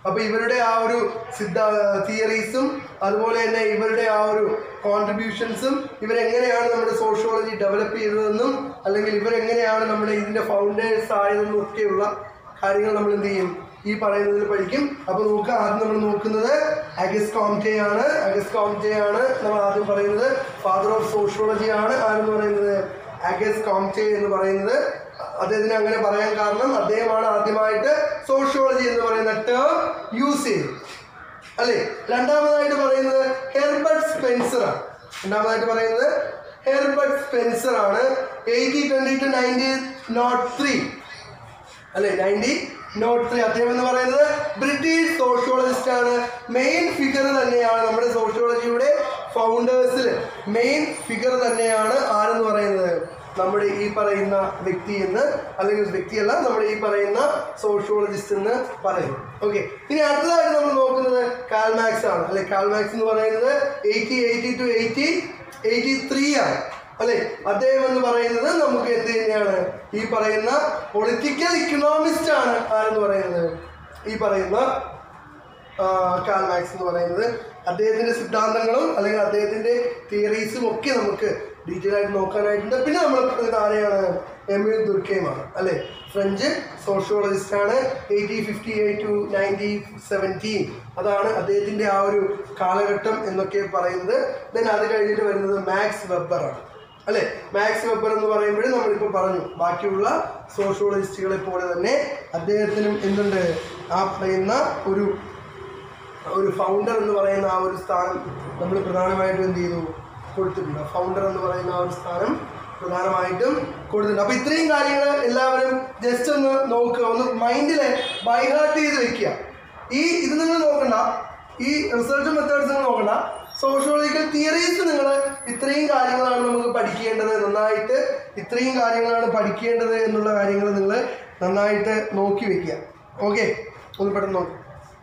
അപ്പോൾ ഇവരുടെ ആ ഒരു സിദ്ധ തിയറീസും അതുപോലെ തന്നെ ഇവരുടെ ആ ഒരു കോൺട്രിബ്യൂഷൻസും ഇവരെങ്ങനെയാണ് നമ്മുടെ സോഷ്യോളജി ഡെവലപ്പ് ചെയ്തതെന്നും അല്ലെങ്കിൽ ഇവരെങ്ങനെയാണ് നമ്മുടെ ഇതിൻ്റെ ഫൗണ്ടേഴ്സ് ആയതെന്നും ഒക്കെയുള്ള കാര്യങ്ങൾ നമ്മൾ എന്ത് ചെയ്യും ഈ പറയുന്നതിൽ പഠിക്കും അപ്പോൾ നോക്കുക ആദ്യം നമ്മൾ നോക്കുന്നത് അഗസ് കോംറ്റെ ആണ് അഗസ് കോംറ്റെ ആണ് നമ്മൾ ആദ്യം പറയുന്നത് ഫാദർ ഓഫ് സോഷ്യോളജി ആണ് ആരെന്ന് പറയുന്നത് അഗസ് കോംറ്റെ എന്ന് പറയുന്നത് അദ്ദേഹത്തിന് അങ്ങനെ പറയാൻ കാരണം അദ്ദേഹമാണ് ആദ്യമായിട്ട് സോഷ്യോളജി എന്ന് പറയുന്ന ടേം യൂസ് ചെയ്തത് അല്ലേ രണ്ടാമതായിട്ട് പറയുന്നത് ഹെർബർട്ട് സ്പെൻസർ ആണ് രണ്ടാമതായിട്ട് പറയുന്നത് ഹെർബർട്ട് സ്പെൻസർ ആണ് eighty twenty to nineteen nought three അല്ലെ നയൻറ്റി നോട്ട് ത്രീ അദ്ദേഹം എന്ന് പറയുന്നത് ബ്രിട്ടീഷ് സോഷ്യോളജിസ്റ്റ് ആണ് മെയിൻ ഫിഗർ തന്നെയാണ് നമ്മുടെ സോഷ്യോളജിയുടെ ഫൗണ്ടേഴ്സിൽ മെയിൻ ഫിഗർ തന്നെയാണ് ആരെന്ന് പറയുന്നത് നമ്മുടെ ഈ പറയുന്ന വ്യക്തി എന്ന് അല്ലെങ്കിൽ വ്യക്തിയല്ല നമ്മുടെ ഈ പറയുന്ന സോഷ്യോളജിസ്റ്റ് എന്ന് പറയും ഓക്കെ ഇനി അടുത്തതായിട്ട് നമ്മൾ നോക്കുന്നത് കാൽമാക്സ് ആണ് അല്ലെ കാൽമാക്സ് എന്ന് പറയുന്നത് eighty eighty to eighty eighty three ആണ് അല്ലെ അദ്ദേഹം എന്ന് പറയുന്നത് നമുക്ക് എന്ത് തന്നെയാണ് ഈ പറയുന്ന പൊളിറ്റിക്കൽ ഇക്കണോമിസ്റ്റ് ആണ് ആരെന്ന് പറയുന്നത് ഈ പറയുന്ന കാൽമാക്സ് എന്ന് പറയുന്നത് അദ്ദേഹത്തിന്റെ സിദ്ധാന്തങ്ങളും അല്ലെങ്കിൽ അദ്ദേഹത്തിന്റെ തിയറീസും ഒക്കെ നമുക്ക് ഡീറ്റെയിൽ ആയിട്ട് നോക്കാനായിട്ടുണ്ട് പിന്നെ നമ്മൾ പറയുന്നത് ആരെയാണ് എമിൽ ദുർക്കയുമാണ് അല്ലെ ഫ്രഞ്ച് സോഷ്യോളജിസ്റ്റ് ആണ് eighteen fifty eight to nineteen seventeen അതാണ് അദ്ദേഹത്തിന്റെ ആ ഒരു കാലഘട്ടം എന്നൊക്കെ പറയുന്നത് ദെൻ അത് കഴിഞ്ഞിട്ട് വരുന്നത് മാക്സ് വെബറാണ് അല്ലെ മാക്സ് വെബർ എന്ന് പറയുമ്പോൾ നമ്മളിപ്പോൾ പറഞ്ഞു ബാക്കിയുള്ള സോഷ്യോളജിസ്റ്റുകളെ പോലെ തന്നെ അദ്ദേഹത്തിനും എന്തുണ്ട് ആ പറയുന്ന ഒരു ഒരു ഫൗണ്ടർ എന്ന് പറയുന്ന ആ ഒരു സ്ഥാനം നമ്മൾ പ്രധാനമായിട്ടും എന്ത് ചെയ്തു കൊടുത്തിട്ടുണ്ട് ഫൗണ്ടർ എന്ന് പറയുന്ന ആ ഒരു സ്ഥാനം പ്രധാനമായിട്ടും കൊടുത്തിട്ടുണ്ട് അപ്പൊ ഇത്രയും കാര്യങ്ങൾ എല്ലാവരും ജസ്റ്റ് ഒന്ന് നോക്കുക ഒന്ന് മൈൻഡിൽ ബൈഹാർട്ട് ചെയ്ത് വെക്കുക ഈ ഇത് നിങ്ങൾ നോക്കണ്ട ഈ റിസർച്ച് മെത്തേഡ്സ് നിങ്ങൾ നോക്കണ്ട സോഷ്യോളജിക്കൽ തിയറീസ് നിങ്ങൾ ഇത്രയും കാര്യങ്ങളാണ് നമുക്ക് പഠിക്കേണ്ടത് നന്നായിട്ട് ഇത്രയും കാര്യങ്ങളാണ് പഠിക്കേണ്ടത് എന്നുള്ള കാര്യങ്ങൾ നിങ്ങൾ നന്നായിട്ട് നോക്കി വെക്കുക ഓക്കെ ഒന്ന് പെട്ടെന്ന് നോക്കാം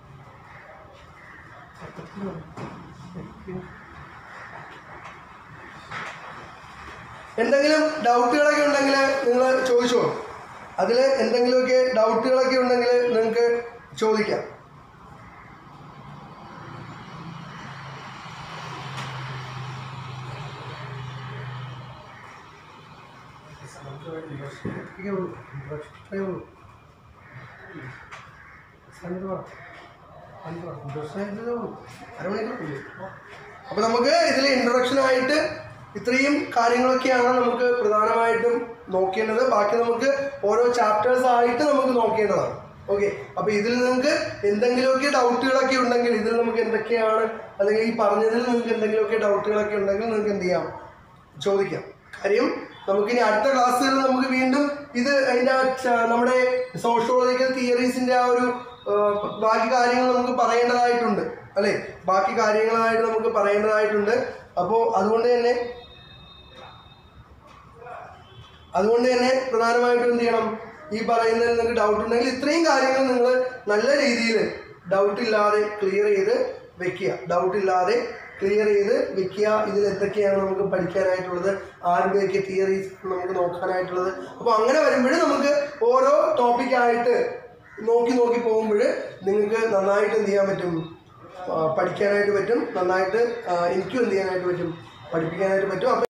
എന്തെങ്കിലും ഡൗട്ടുകളൊക്കെ ഉണ്ടെങ്കിൽ നിങ്ങൾ ചോദിച്ചോ അതിൽ എന്തെങ്കിലുമൊക്കെ ഡൗട്ടുകളൊക്കെ ഉണ്ടെങ്കിൽ നിങ്ങൾക്ക് ചോദിക്കാം അപ്പൊ നമുക്ക് ഇതിൽ ഇൻട്രൊഡക്ഷൻ ആയിട്ട് ഇത്രയും കാര്യങ്ങളൊക്കെയാണ് നമുക്ക് പ്രധാനമായിട്ടും നോക്കേണ്ടത് ബാക്കി നമുക്ക് ഓരോ ചാപ്റ്റേഴ്സ് ആയിട്ട് നമുക്ക് നോക്കേണ്ടതാണ് ഓക്കെ അപ്പൊ ഇതിൽ നിങ്ങൾക്ക് എന്തെങ്കിലുമൊക്കെ ഡൗട്ടുകളൊക്കെ ഉണ്ടെങ്കിൽ ഇതിൽ നമുക്ക് എന്തൊക്കെയാണ് അല്ലെങ്കിൽ ഈ പറഞ്ഞതിൽ നിങ്ങൾക്ക് എന്തെങ്കിലുമൊക്കെ ഡൗട്ടുകളൊക്കെ ഉണ്ടെങ്കിൽ നിങ്ങൾക്ക് എന്ത് ചെയ്യാം ചോദിക്കാം കാര്യം നമുക്കിനി അടുത്ത ക്ലാസ്സുകളിൽ നമുക്ക് വീണ്ടും ഇത് അതിൻ്റെ ആ ച- നമ്മുടെ സോഷ്യോളജിക്കൽ തിയറീസിൻ്റെ ആ ഒരു ആ, ബാക്കി കാര്യങ്ങൾ നമുക്ക് പറയേണ്ടതായിട്ടുണ്ട് അല്ലേ ബാക്കി കാര്യങ്ങളായിട്ട് നമുക്ക് പറയേണ്ടതായിട്ടുണ്ട് അപ്പോൾ അതുകൊണ്ട് തന്നെ അതുകൊണ്ട് തന്നെ പ്രധാനമായിട്ടും എന്ത് ചെയ്യണം ഈ പറയുന്നതിൽ നിങ്ങൾക്ക് ഡൗട്ട് ഉണ്ടെങ്കിൽ ഇത്രയും കാര്യങ്ങൾ നിങ്ങൾ നല്ല രീതിയിൽ ഡൗട്ട് ഇല്ലാതെ ക്ലിയർ ചെയ്ത് വെക്കുക ഡൗട്ട് ഇല്ലാതെ ക്ലിയർ ചെയ്ത് വെക്കുക ഇതിൽ എന്തൊക്കെയാണ് നമുക്ക് പഠിക്കാനായിട്ടുള്ളത് ആരുടെയൊക്കെ തിയറീസ് നമുക്ക് നോക്കാനായിട്ടുള്ളത് അപ്പോൾ അങ്ങനെ വരുമ്പോൾ നമുക്ക് ഓരോ ടോപ്പിക്കായിട്ട് നോക്കി നോക്കി പോകുമ്പോൾ നിങ്ങൾക്ക് നന്നായിട്ട് എന്ത് ചെയ്യാൻ പറ്റും ആ, പഠിക്കാനായിട്ട് പറ്റും നന്നായിട്ട് ആ, എനിക്കും എന്ത് ചെയ്യാനായിട്ട് പറ്റും പഠിപ്പിക്കാനായിട്ട് പറ്റും അപ്പോൾ